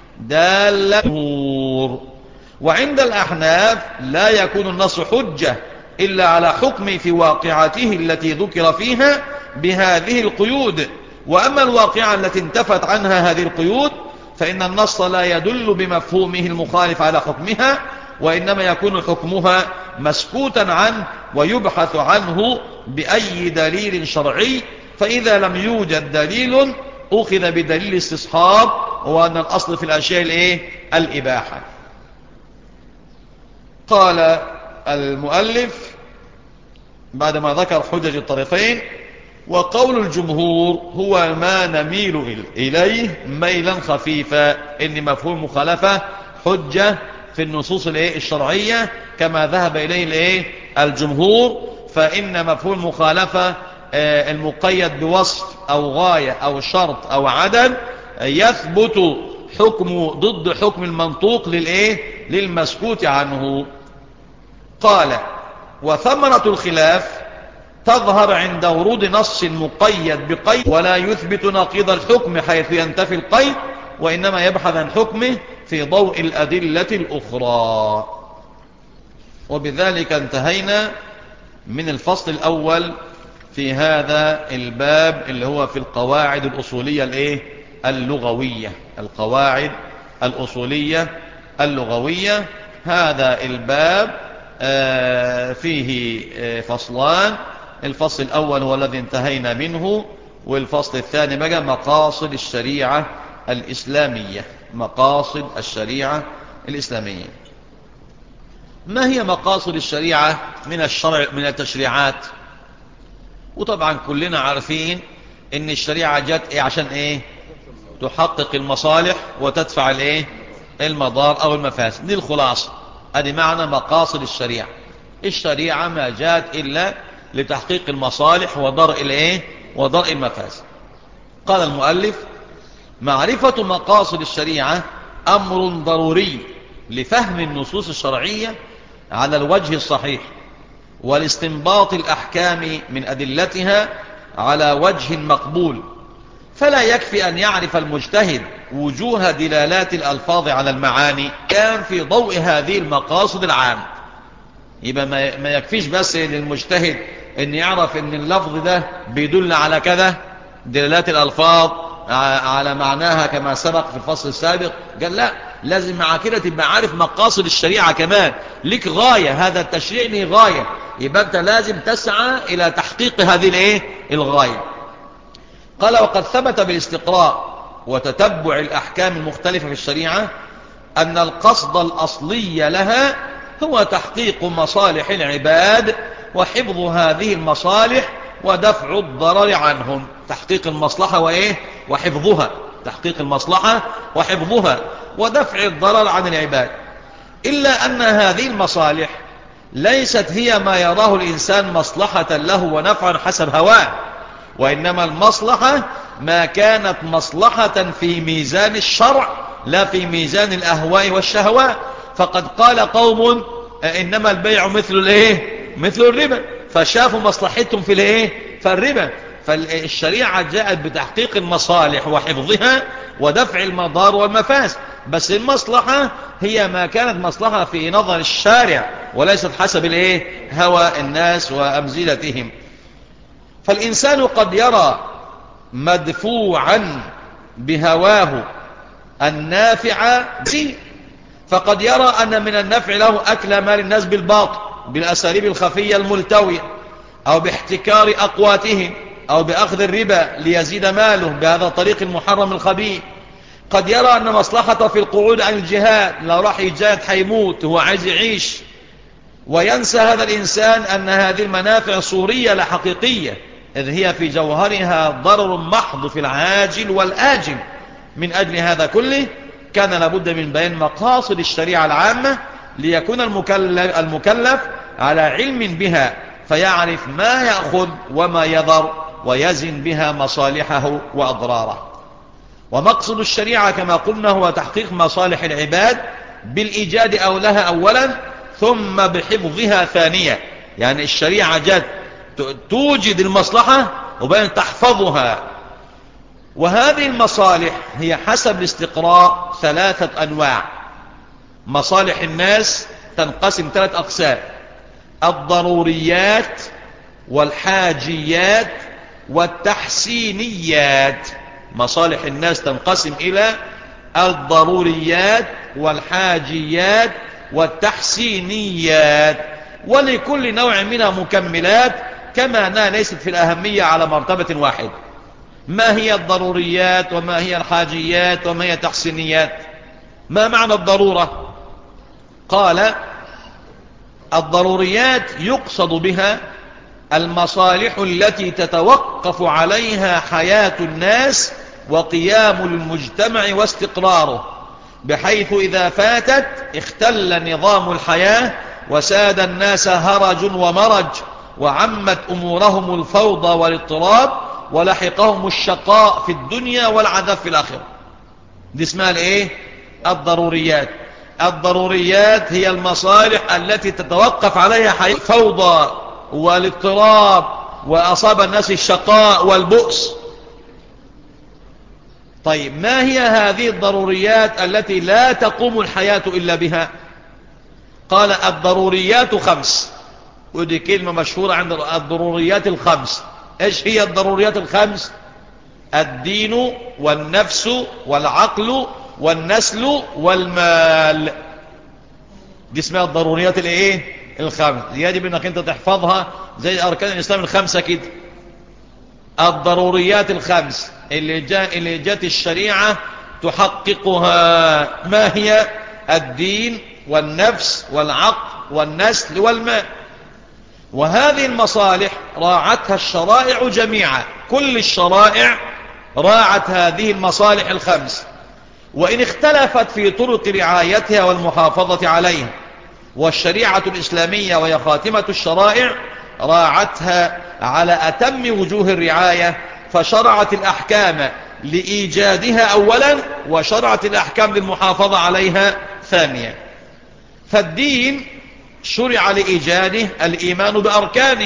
دال نور وعند الأحناف لا يكون النص حجة إلا على حكم في واقعته التي ذكر فيها بهذه القيود وأما الواقعة التي انتفت عنها هذه القيود فإن النص لا يدل بمفهومه المخالف على حكمها وإنما يكون حكمها مسكوتا عنه ويبحث عنه بأي دليل شرعي فإذا لم يوجد دليل أخذ بدليل استصحاب وأن الأصل في الأشياء الإيه؟ الإباحة قال المؤلف بعدما ذكر حجج الطريقين وقول الجمهور هو ما نميل إليه ميلا خفيفا إن مفهوم مخالفة حجة في النصوص الشرعية كما ذهب إليه الايه الجمهور فإن مفهوم المخالفة المقيد بوصف أو غاية أو شرط أو عدد يثبت حكم ضد حكم المنطوق للإيه للمسكوت عنه قال وثمرة الخلاف تظهر عند ورود نص مقيد بقيد ولا يثبت نقيض الحكم حيث ينتفي القيد وإنما يبحث عن حكمه في ضوء الأدلة الأخرى وبذلك انتهينا من الفصل الأول في هذا الباب اللي هو في القواعد الأصولية الايه اللغوية القواعد الأصولية اللغوية هذا الباب فيه فصلان الفصل الأول هو الذي انتهينا منه والفصل الثاني بقى مقاصد الشريعة الإسلامية مقاصد الشريعة الإسلامية ما هي مقاصد الشريعة من الشرع من التشريعات وطبعا كلنا عارفين ان الشريعة جت ايه عشان ايه تحقق المصالح وتدفع الايه المضار او المفاسد دي الخلاصة ادي معنى مقاصد الشريعة الشريعة ما جاءت الا لتحقيق المصالح ودرء الايه ودرء المفاسد قال المؤلف معرفة مقاصد الشريعة أمر ضروري لفهم النصوص الشرعية على الوجه الصحيح والاستنباط الأحكام من أدلتها على وجه مقبول فلا يكفي أن يعرف المجتهد وجوه دلالات الألفاظ على المعاني كان في ضوء هذه المقاصد العام يبقى ما يكفيش بس للمجتهد أن يعرف أن اللفظ ده بيدل على كذا دلالات الألفاظ على معناها كما سبق في الفصل السابق قال لا لازم مع كده تبقى عارف مقاصد الشريعة كمان لك غاية هذا التشريع له غاية يبقى أنت لازم تسعى إلى تحقيق هذه الايه الغاية قال وقد ثبت بالاستقراء وتتبع الأحكام المختلفة في الشريعة أن القصد الأصلي لها هو تحقيق مصالح العباد وحفظ هذه المصالح ودفع الضرر عنهم تحقيق المصلحة وإيه وحفظها تحقيق المصلحة وحفظها ودفع الضرر عن العباد إلا أن هذه المصالح ليست هي ما يراه الإنسان مصلحة له ونفعا حسب هواه وإنما المصلحة ما كانت مصلحة في ميزان الشرع لا في ميزان الأهواء والشهوات فقد قال قوم إنما البيع مثل الايه مثل الربا فشافوا مصلحتهم في الايه فالربا فالشريعة جاءت بتحقيق المصالح وحفظها ودفع المضار والمفاسد بس المصلحة هي ما كانت مصلحة في نظر الشارع وليست حسب الايه هوى الناس وأمزلتهم فالإنسان قد يرى مدفوعا بهواه النافع فقد يرى أن من النفع له أكل مال الناس بالباطل بالأساليب الخفية الملتوية أو باحتكار أقواتهم أو بأخذ الربا ليزيد ماله بهذا الطريق المحرم الخبيث قد يرى أن مصلحته في القعود عن الجهاد لو راح يجاهد حيموت هو عايز يعيش وينسى هذا الإنسان أن هذه المنافع صورية لا حقيقية إذ هي في جوهرها ضرر محض في العاجل والآجل من أجل هذا كله كان لابد من بيان مقاصد الشريعة العامة ليكون المكلف, المكلف على علم بها فيعرف ما يأخذ وما يضر ويزن بها مصالحه وأضراره ومقصد الشريعة كما قلنا هو تحقيق مصالح العباد بالإيجاد أو لها أولا ثم بحفظها ثانية يعني الشريعة جت توجد المصلحة وبين تحفظها وهذه المصالح هي حسب الاستقراء ثلاثة أنواع مصالح الناس تنقسم ثلاث أقسام الضروريات والحاجيات والتحسينيات مصالح الناس تنقسم إلى الضروريات والحاجيات والتحسينيات ولكل نوع منها مكملات كما أنها ليست في الأهمية على مرتبة واحدة ما هي الضروريات وما هي الحاجيات وما هي التحسينيات ما معنى الضرورة قال الضروريات يقصد بها المصالح التي تتوقف عليها حياة الناس وقيام المجتمع واستقراره بحيث إذا فاتت اختل نظام الحياة وساد الناس هرج ومرج وعمت أمورهم الفوضى والاضطراب ولحقهم الشقاء في الدنيا والعذاب في الآخرة دي اسمها الايه الضروريات الضروريات هي المصالح التي تتوقف عليها حياة الفوضى والاضطراب وأصاب الناس الشقاء والبؤس طيب ما هي هذه الضروريات التي لا تقوم الحياة إلا بها قال الضروريات خمس ودي كلمة مشهورة عند الضروريات الخمس ايش هي الضروريات الخمس الدين والنفس والعقل والنسل والمال دي اسمها الضروريات الايه الخمس يجب انك انت تحفظها زي اركان الاسلام الخمسة كده الضروريات الخمس اللي, جاء اللي جات الشريعة تحققها ما هي الدين والنفس والعقل والنسل والمال وهذه المصالح راعتها الشرائع جميعا كل الشرائع راعت هذه المصالح الخمس وإن اختلفت في طرق رعايتها والمحافظة عليها والشريعة الإسلامية وهي خاتمة الشرائع راعتها على أتم وجوه الرعاية فشرعت الأحكام لإيجادها أولا وشرعت الأحكام للمحافظة عليها ثانيا فالدين شرع لإيجاده الإيمان بأركانه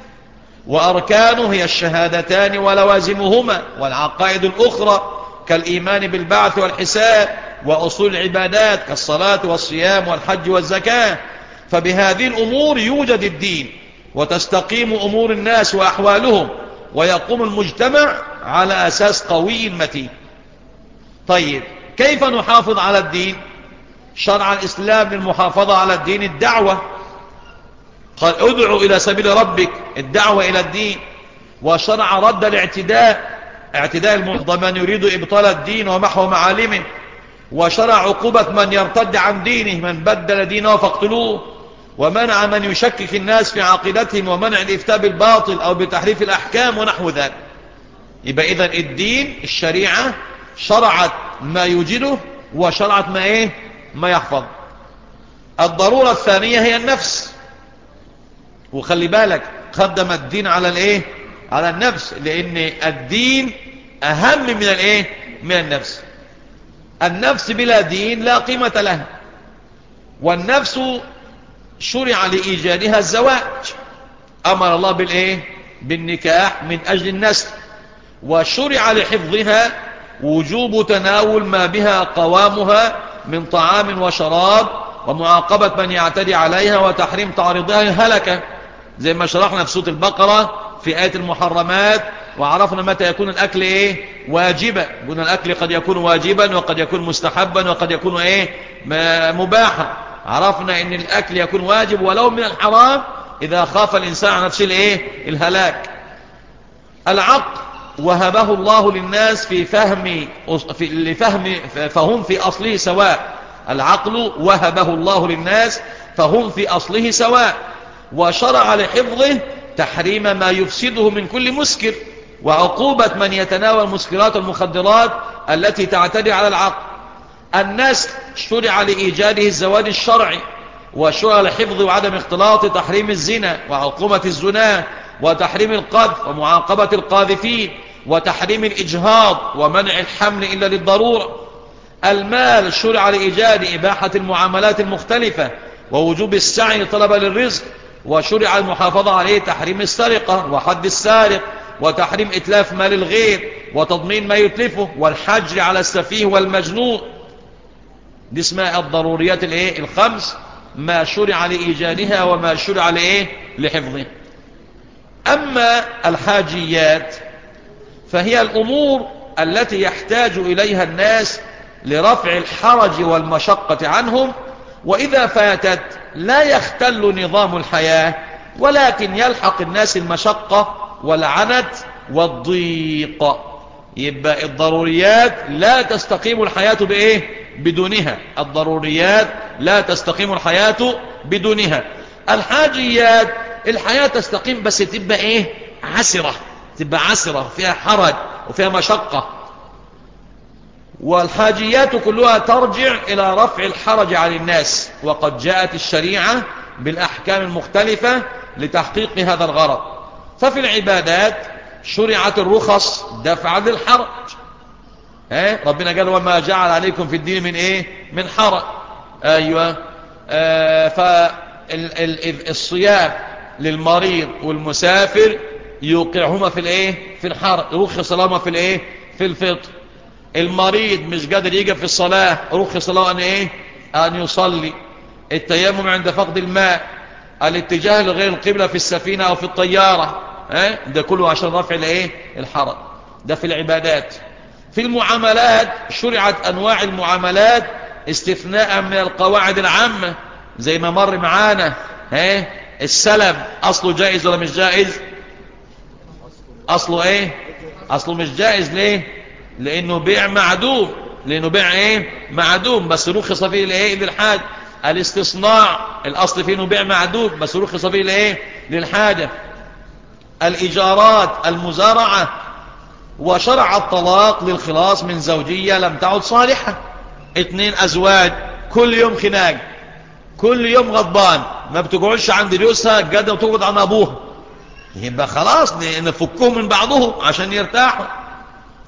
وأركانه هي الشهادتان ولوازمهما والعقائد الأخرى كالإيمان بالبعث والحساب وأصول العبادات كالصلاة والصيام والحج والزكاة فبهذه الأمور يوجد الدين وتستقيم أمور الناس وأحوالهم ويقوم المجتمع على أساس قوي متين طيب كيف نحافظ على الدين شرع الإسلام للمحافظة على الدين الدعوة قال ادعو إلى سبيل ربك الدعوة إلى الدين وشرع رد الاعتداء اعتداء من يريد إبطال الدين ومحو معالمه وشرع عقوبة من يرتد عن دينه من بدل دينه فاقتلوه ومنع من يشكك الناس في عقيدتهم ومنع الإفتاء بالباطل أو بتحريف الأحكام ونحو ذلك يبقى إذن الدين الشريعة شرعت ما يوجده وشرعت ما إيه ما يحفظ الضرورة الثانية هي النفس وخلي بالك قدم الدين على الايه على النفس لان الدين اهم من الايه من النفس النفس بلا دين لا قيمة لها والنفس شرع لإيجادها الزواج أمر الله بالإيه بالنكاح من أجل النسل وشرع لحفظها وجوب تناول ما بها قوامها من طعام وشراب ومعاقبة من يعتدي عليها وتحريم تعرضها الهلكة زي ما شرحنا في سورة البقرة في آية المحرمات وعرفنا متى يكون الأكل إيه واجبا قلنا الأكل قد يكون واجبا وقد يكون مستحبا وقد يكون إيه مباحا عرفنا ان الأكل يكون واجب ولو من الحرام إذا خاف الإنسان عن نفسه الإيه الهلاك العقل وهبه الله للناس في فهم في لفهم فهم في أصله سواء العقل وهبه الله للناس فهم في أصله سواء وشرع لحفظه تحريم ما يفسده من كل مسكر وعقوبة من يتناول مسكرات المخدرات التي تعتدي على العقل الناس شرع لإيجاده الزواج الشرعي وشرع لحفظ وعدم اختلاط تحريم الزنا وعقوبة الزنا وتحريم القذف ومعاقبة القاذفين وتحريم الإجهاض ومنع الحمل إلا للضرورة المال شرع لإيجاد إباحة المعاملات المختلفة ووجوب السعي طلبا للرزق وشرع المحافظة عليه تحريم السرقة وحد السارق وتحريم إتلاف مال الغير وتضمين ما يتلفه والحجر على السفيه والمجنون دي اسمها الضروريات الايه الخمس ما شرع لإيجادها وما شرع لإيه لحفظها أما الحاجيات فهي الأمور التي يحتاج إليها الناس لرفع الحرج والمشقة عنهم وإذا فاتت لا يختل نظام الحياة ولكن يلحق الناس المشقة والعنت والضيق يبقى الضروريات لا تستقيم الحياة بإيه بدونها الضروريات لا تستقيم الحياة بدونها الحاجيات الحياة تستقيم بس تبقى إيه عسرة تبقى عسرة فيها حرج وفيها مشقة والحاجيات كلها ترجع إلى رفع الحرج عن الناس وقد جاءت الشريعة بالأحكام المختلفة لتحقيق هذا الغرض ففي العبادات شرعت الرخص دفعا للحرج اه؟ ربنا قال وما جعل عليكم في الدين من ايه من حرج ايوه آه فالصيام للمريض والمسافر يوقعهما في الايه في الحرج رخص لهما في الايه في الفطر المريض مش قادر يجي في الصلاة رخص له ان ايه ان يصلي التيمم عند فقد الماء الاتجاه لغير القبلة في السفينة او في الطيارة اه؟ ده كله عشان رفع الايه الحرج ده في العبادات في المعاملات شرعت انواع المعاملات استثناء من القواعد العامة زي ما مر معانا اه؟ السلم اصله جائز ولا مش جائز اصله ايه اصله مش جائز ليه لانه بيع معدوم لانه بيع ايه معدوم بس رخص فيه الايه للحاجة الاستصناع الاصل فيه انه بيع معدوم بس رخص فيه الايه للحاجة الايجارات المزارعة وشرع الطلاق للخلاص من زوجية لم تعد صالحة اتنين ازواج كل يوم خناق كل يوم غضبان ما بتقعدش عند جوزها قد وتقعد عن ابوها يبقى خلاص نفكهم من بعضهم عشان يرتاحوا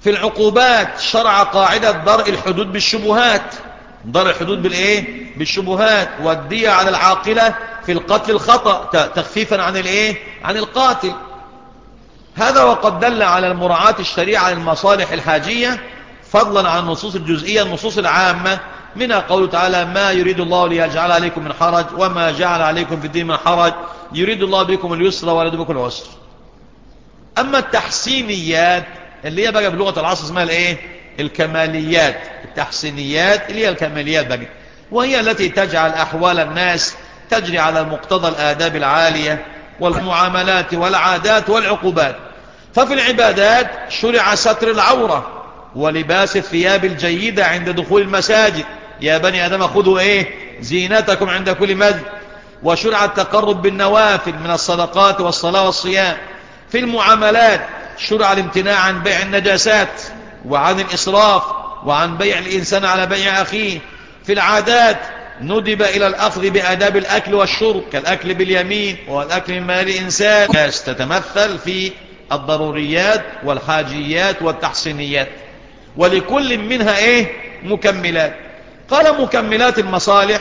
في العقوبات شرع قاعدة درء الحدود بالشبهات درء الحدود بالايه بالشبهات والدية على العاقلة في القتل الخطأ تخفيفا عن الايه عن القاتل هذا وقد دل على المراعاة الشريعة للمصالح الحاجية فضلا عن النصوص الجزئية النصوص العامة منها قوله تعالى ما يريد الله ليجعل عليكم من حرج وما جعل عليكم في الدين من حرج يريد الله بكم اليسر ولا بكم العسر أما التحسينيات اللي هي بقى بلغة العصر اسمها الايه الكماليات التحسينيات اللي هي الكماليات بقى وهي التي تجعل أحوال الناس تجري على مقتضى الآداب العالية والمعاملات والعادات والعقوبات ففي العبادات شرع ستر العورة ولباس الثياب الجيدة عند دخول المساجد يا بني آدم خذوا ايه زينتكم عند كل مسجد وشرع التقرب بالنوافل من الصدقات والصلاة والصيام في المعاملات شرع الامتناع عن بيع النجاسات وعن الإسراف وعن بيع الإنسان على بيع أخيه في العادات ندب إلى الأخذ بأداب الأكل والشرب كالأكل باليمين والأكل من مال الإنسان تتمثل في الضروريات والحاجيات والتحسينيات ولكل منها إيه مكملات قال مكملات المصالح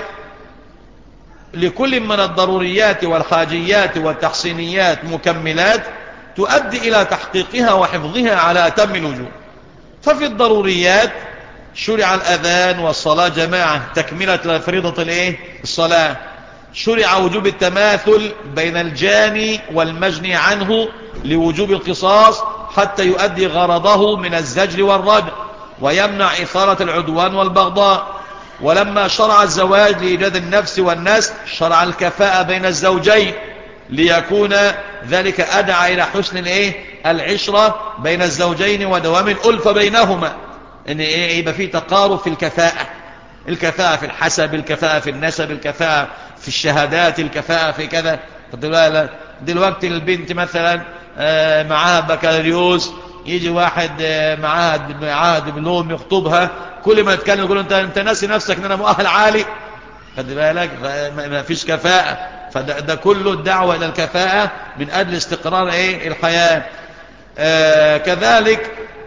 لكل من الضروريات والحاجيات والتحسينيات مكملات تؤدي إلى تحقيقها وحفظها على أتم الوجوه ففي الضروريات شرع الأذان والصلاة جماعة تكملة لفريضة الايه الصلاة شرع وجوب التماثل بين الجاني والمجني عنه لوجوب القصاص حتى يؤدي غرضه من الزجر والردع ويمنع إثارة العدوان والبغضاء ولما شرع الزواج لإيجاد النفس والنسل شرع الكفاءة بين الزوجين ليكون ذلك أدعى إلى حسن الإيه؟ العشرة بين الزوجين ودوام الألفة بينهما ان ايه يبقى في تقارب في الكفاءة الكفاءة في الحسب الكفاءة في النسب الكفاءة في الشهادات الكفاءة في كذا دلوقتي البنت مثلا معاها بكالوريوس يجي واحد معاها معاها دبلوم يخطبها كل ما يتكلم يقول انت انت ناسي نفسك ان انا مؤهل عالي خد بالك ما فيش كفاءة فده ده كله الدعوة الى الكفاءة من اجل استقرار ايه الحياة آه كذلك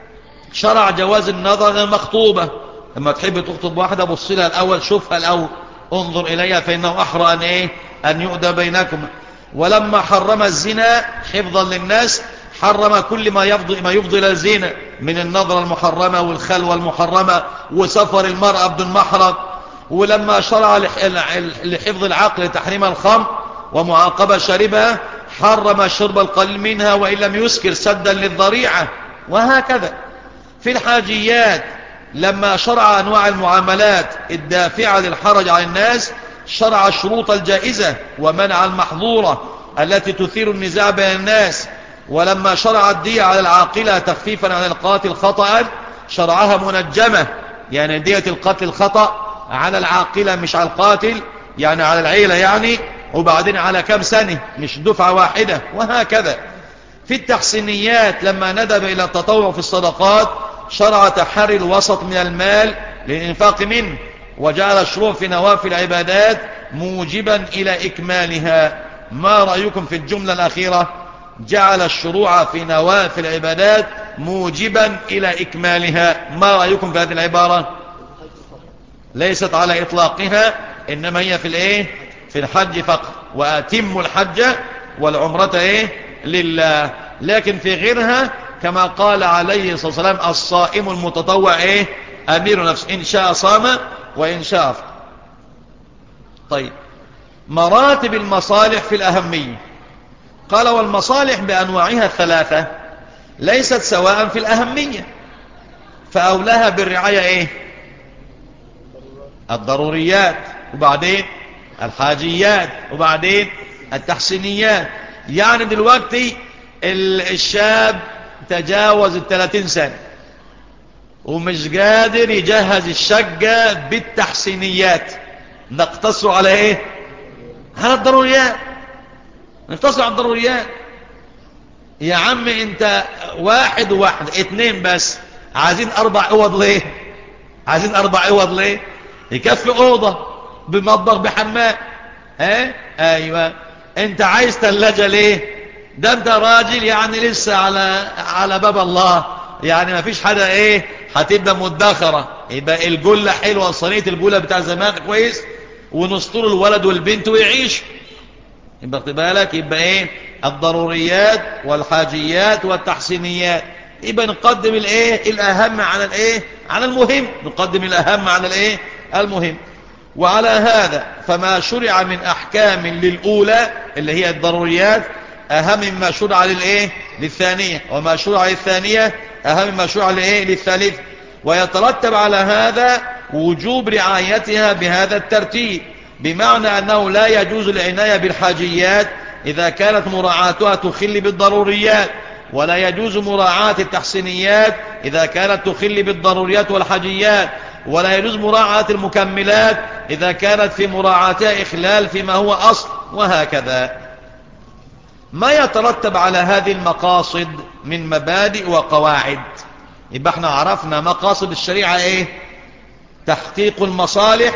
شرع جواز النظر للمخطوبة لما تحب تخطب واحدة بص لها الأول شوفها الأول انظر إليها فإنه أحرى أن, إيه؟ أن يؤدى بينكم ولما حرم الزنا حفظا للناس حرم كل ما يفضل, ما يفضل الزنا من النظرة المحرمة والخلوة المحرمة وسفر المرأة بدون محرم ولما شرع لحفظ العقل تحريم الخمر ومعاقبة شربها حرم شرب القليل منها وإن لم يسكر سدا للضريعة وهكذا في الحاجيات لما شرع أنواع المعاملات الدافعة للحرج على الناس شرع الشروط الجائزة ومنع المحظورة التي تثير النزاع بين الناس ولما شرع الدية على العاقلة تخفيفا عن القاتل خطأ شرعها منجمة يعني دية القتل الخطأ على العاقلة مش على القاتل يعني على العيلة يعني وبعدين على كم سنة مش دفعة واحدة وهكذا في التحسينيات لما ندب إلى التطوع في الصدقات شرع تحري الوسط من المال للإنفاق منه وجعل الشروع في نوافل العبادات موجبا إلى إكمالها ما رأيكم في الجملة الأخيرة جعل الشروع في نوافل العبادات موجبا إلى إكمالها ما رأيكم في هذه العبارة ليست على إطلاقها إنما هي في الإيه في الحج فقط وأتم الحج والعمرة إيه لله لكن في غيرها كما قال عليه الصلاة والسلام الصائم المتطوع إيه أمير نفسه إن شاء صام وإن شاء أفطر طيب مراتب المصالح في الأهمية قال والمصالح بأنواعها الثلاثة ليست سواء في الأهمية فأولاها بالرعاية إيه الضروريات وبعدين الحاجيات وبعدين التحسينيات يعني دلوقتي الشاب تجاوز الثلاثين سنة ومش قادر يجهز الشقة بالتحسينيات نقتصر على ايه على الضروريات نقتصر على الضروريات يا عم انت واحد وواحد اتنين بس عايزين اربع اوض ليه عايزين اربع اوض ليه يكفي اوضة بمطبخ بحمام ها ايوه انت عايز ثلاجة ليه ده انت راجل يعني لسه على على باب الله يعني ما فيش حاجة ايه هتبقى مدخرة يبقى الجلة حلوة صينية الجلة بتاع زمان كويس ونسطر الولد والبنت ويعيش يبقى بالك يبقى ايه الضروريات والحاجيات والتحسينيات يبقى نقدم الايه الاهم على الايه على المهم نقدم الاهم على الايه المهم وعلى هذا فما شرع من احكام للاولى اللي هي الضروريات اهم مما شرع للايه للثانية وما شرع للثانية اهم مما شرع للايه للثالث ويترتب على هذا وجوب رعايتها بهذا الترتيب بمعنى أنه لا يجوز العناية بالحاجيات إذا كانت مراعاتها تخل بالضروريات ولا يجوز مراعاة التحسينيات إذا كانت تخل بالضروريات والحاجيات ولا يجوز مراعاة المكملات إذا كانت في مراعاتها إخلال فيما هو أصل وهكذا ما يترتب على هذه المقاصد من مبادئ وقواعد يبقى احنا عرفنا مقاصد الشريعة ايه تحقيق المصالح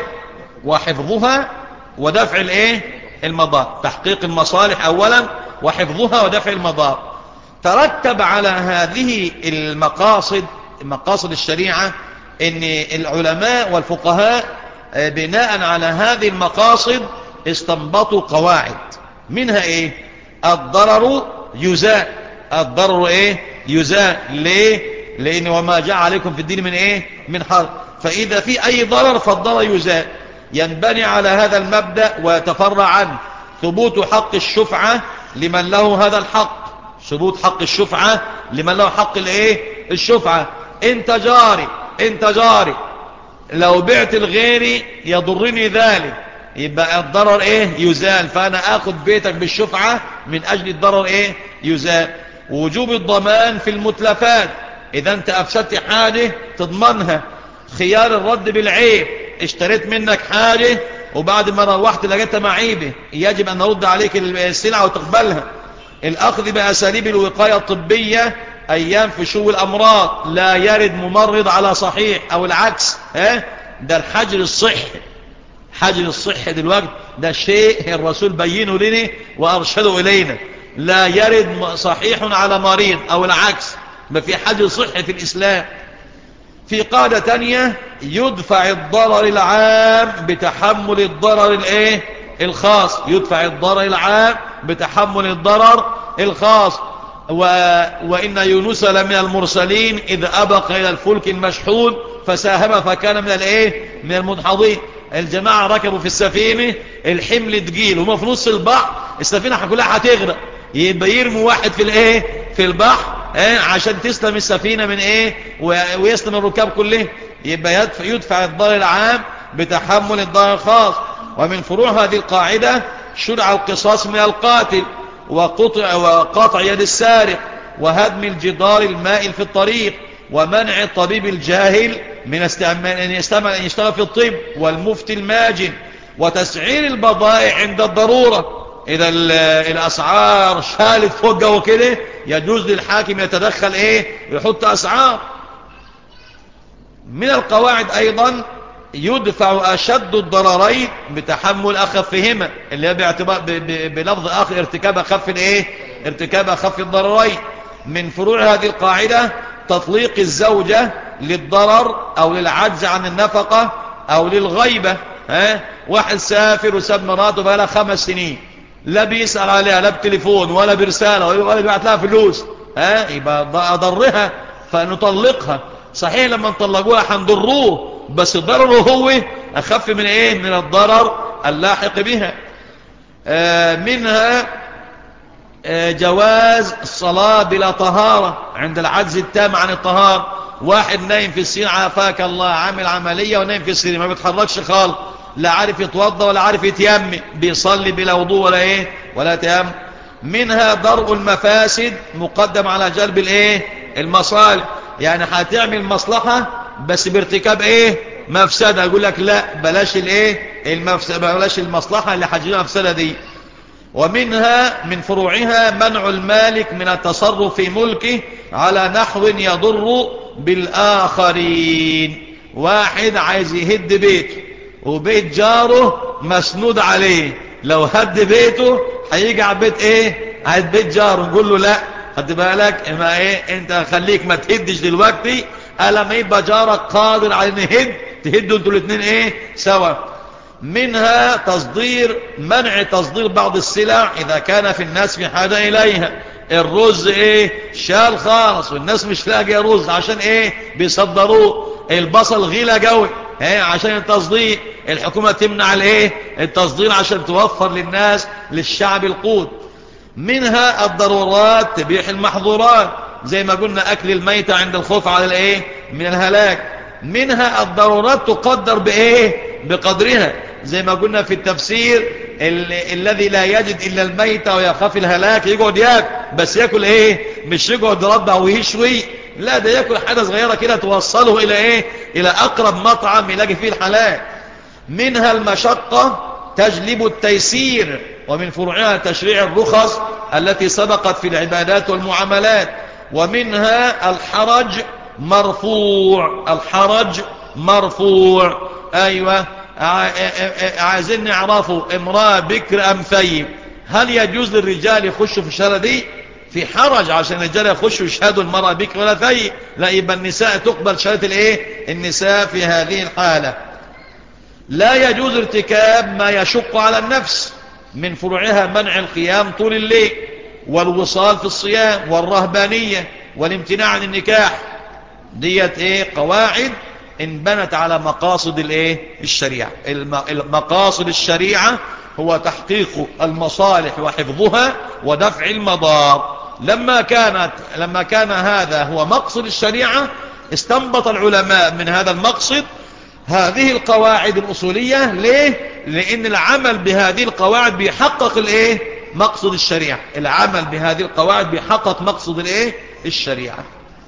وحفظها ودفع الايه المضار تحقيق المصالح اولا وحفظها ودفع المضار ترتب على هذه المقاصد مقاصد الشريعة ان العلماء والفقهاء بناء على هذه المقاصد استنبطوا قواعد منها ايه الضرر يزال الضرر ايه يزال ليه لان وما جاء عليكم في الدين من ايه من حرب فاذا في اي ضرر فالضرر يزال ينبني على هذا المبدأ ويتفرع عنه ثبوت حق الشفعة لمن له هذا الحق ثبوت حق الشفعة لمن له حق الايه الشفعة انت جاري انت جاري لو بعت الغيري يضرني ذلك يبقى الضرر ايه يزال فانا اخذ بيتك بالشفعة من اجل الضرر ايه يزال وجوب الضمان في المتلفات اذا انت افسدت حاجة تضمنها خيار الرد بالعيب اشتريت منك حاجة وبعد ما روحت لقيتها معيبة يجب ان نرد عليك السلعة وتقبلها الاخذ باساليب الوقاية الطبية ايام في شو الامراض لا يرد ممرض على صحيح او العكس ها ده الحجر الصحي حجر الصحي دلوقتي ده شيء الرسول بينه لنا وارشده الينا لا يرد صحيح على مريض او العكس ما في حجر صحي في الاسلام في قاعدة تانية يدفع الضرر العام بتحمل الضرر الايه الخاص يدفع الضرر العام بتحمل الضرر الخاص و... وإن يونس لمن المرسلين إذ أبق إلى الفلك المشحون فساهم فكان من الايه من المنحضين الجماعة ركبوا في السفينة الحمل تقيل وما في نص البحر السفينة كلها هتغرق يبقى يرموا واحد في الايه في البحر ايه عشان تسلم السفينة من ايه ويسلم الركاب كله يبقى يدفع, يدفع الضرر العام بتحمل الضرر الخاص ومن فروع هذه القاعدة شرع القصاص من القاتل وقطع, وقطع يد السارق وهدم الجدار المائل في الطريق ومنع الطبيب الجاهل من استعمال ان يستعمل ان يشتغل في الطب والمفتي الماجن وتسعير البضائع عند الضرورة اذا الاسعار شالت فوق وكده يجوز للحاكم يتدخل ايه يحط اسعار من القواعد ايضا يدفع اشد الضررين بتحمل اخفهما اللي هي باعتبار بلفظ اخر ارتكاب اخف الايه ارتكاب اخف الضررين من فروع هذه القاعدة تطليق الزوجة للضرر او للعجز عن النفقة او للغيبة ها واحد سافر وساب مراته بقى لها خمس سنين لا بيسأل عليها لا بتليفون ولا برسالة ولا بيبعت لها فلوس ها يبقى أضرها فنطلقها صحيح لما نطلقوها هنضروه بس ضرره هو أخف من إيه من الضرر اللاحق بها آه منها آه جواز الصلاة بلا طهارة عند العجز التام عن الطهارة واحد نايم في السين عافاك الله عامل عملية ونايم في السين ما بيتحركش خالص لا عارف يتوضى ولا عارف يتيمم بيصلي بلا وضوء ولا ايه ولا تيمم منها درء المفاسد مقدم على جلب الايه المصالح يعني هتعمل مصلحة بس بارتكاب ايه مفسدة يقول لك لا بلاش الايه المفسدة بلاش المصلحة اللي حجينا مفسدة دي ومنها من فروعها منع المالك من التصرف في ملكه على نحو يضر بالآخرين واحد عايز يهد بيته وبيت جاره مسنود عليه لو هد بيته هيجي على بيت ايه على بيت جاره نقول له لا خد بالك اما ايه انت خليك ما تهدش دلوقتي الا ما يبقى جارك قادر على ان يهد تهدوا انتوا الاثنين ايه سوا منها تصدير منع تصدير بعض السلع اذا كان في الناس في حاجة اليها الرز ايه شال خالص والناس مش لاقي رز عشان ايه بيصدروه البصل غيلة قوي ايه عشان التصدير الحكومة تمنع الايه التصدير عشان توفر للناس للشعب القوت منها الضرورات تبيح المحظورات زي ما قلنا اكل الميتة عند الخوف على الايه من الهلاك منها الضرورات تقدر بايه بقدرها زي ما قلنا في التفسير ال الذي لا يجد الا الميتة ويخاف الهلاك يقعد ياكل بس ياكل ايه مش يقعد يربع ويشوي لا ده ياكل حاجة صغيرة كده توصله الى ايه الى اقرب مطعم يلاقي فيه الحلال منها المشقة تجلب التيسير ومن فروعها تشريع الرخص التي سبقت في العبادات والمعاملات ومنها الحرج مرفوع الحرج مرفوع ايوه عايزين نعرفوا امرأة بكر ام ثيب هل يجوز للرجال يخشوا في الشهادة دي في حرج عشان الرجال يخشوا يشهدوا المرأة بكر ولا ثيب لا يبقى النساء تقبل شهادة الايه النساء في هذه الحالة لا يجوز ارتكاب ما يشق على النفس من فروعها منع القيام طول الليل والوصال في الصيام والرهبانية والامتناع عن النكاح ديت ايه قواعد انبنت على مقاصد الايه الشريعة مقاصد الشريعة هو تحقيق المصالح وحفظها ودفع المضار لما كانت لما كان هذا هو مقصد الشريعة استنبط العلماء من هذا المقصد هذه القواعد الأصولية ليه؟ لأن العمل بهذه القواعد بيحقق الايه مقصد الشريعة العمل بهذه القواعد بيحقق مقصد الايه الشريعة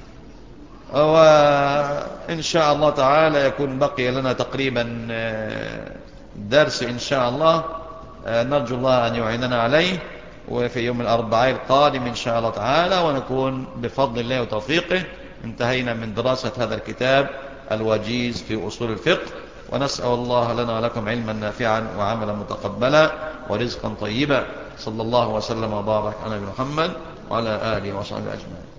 وإن شاء الله تعالى يكون بقي لنا تقريبا درس إن شاء الله نرجو الله أن يعيننا عليه وفي يوم الأربعاء القادم إن شاء الله تعالى ونكون بفضل الله وتوفيقه انتهينا من دراسة هذا الكتاب الوجيز في أصول الفقه ونسأل الله لنا ولكم علما نافعا وعملا متقبلا ورزقا طيبا صلى الله وسلم وبارك على محمد وعلى آله وصحبه أجمعين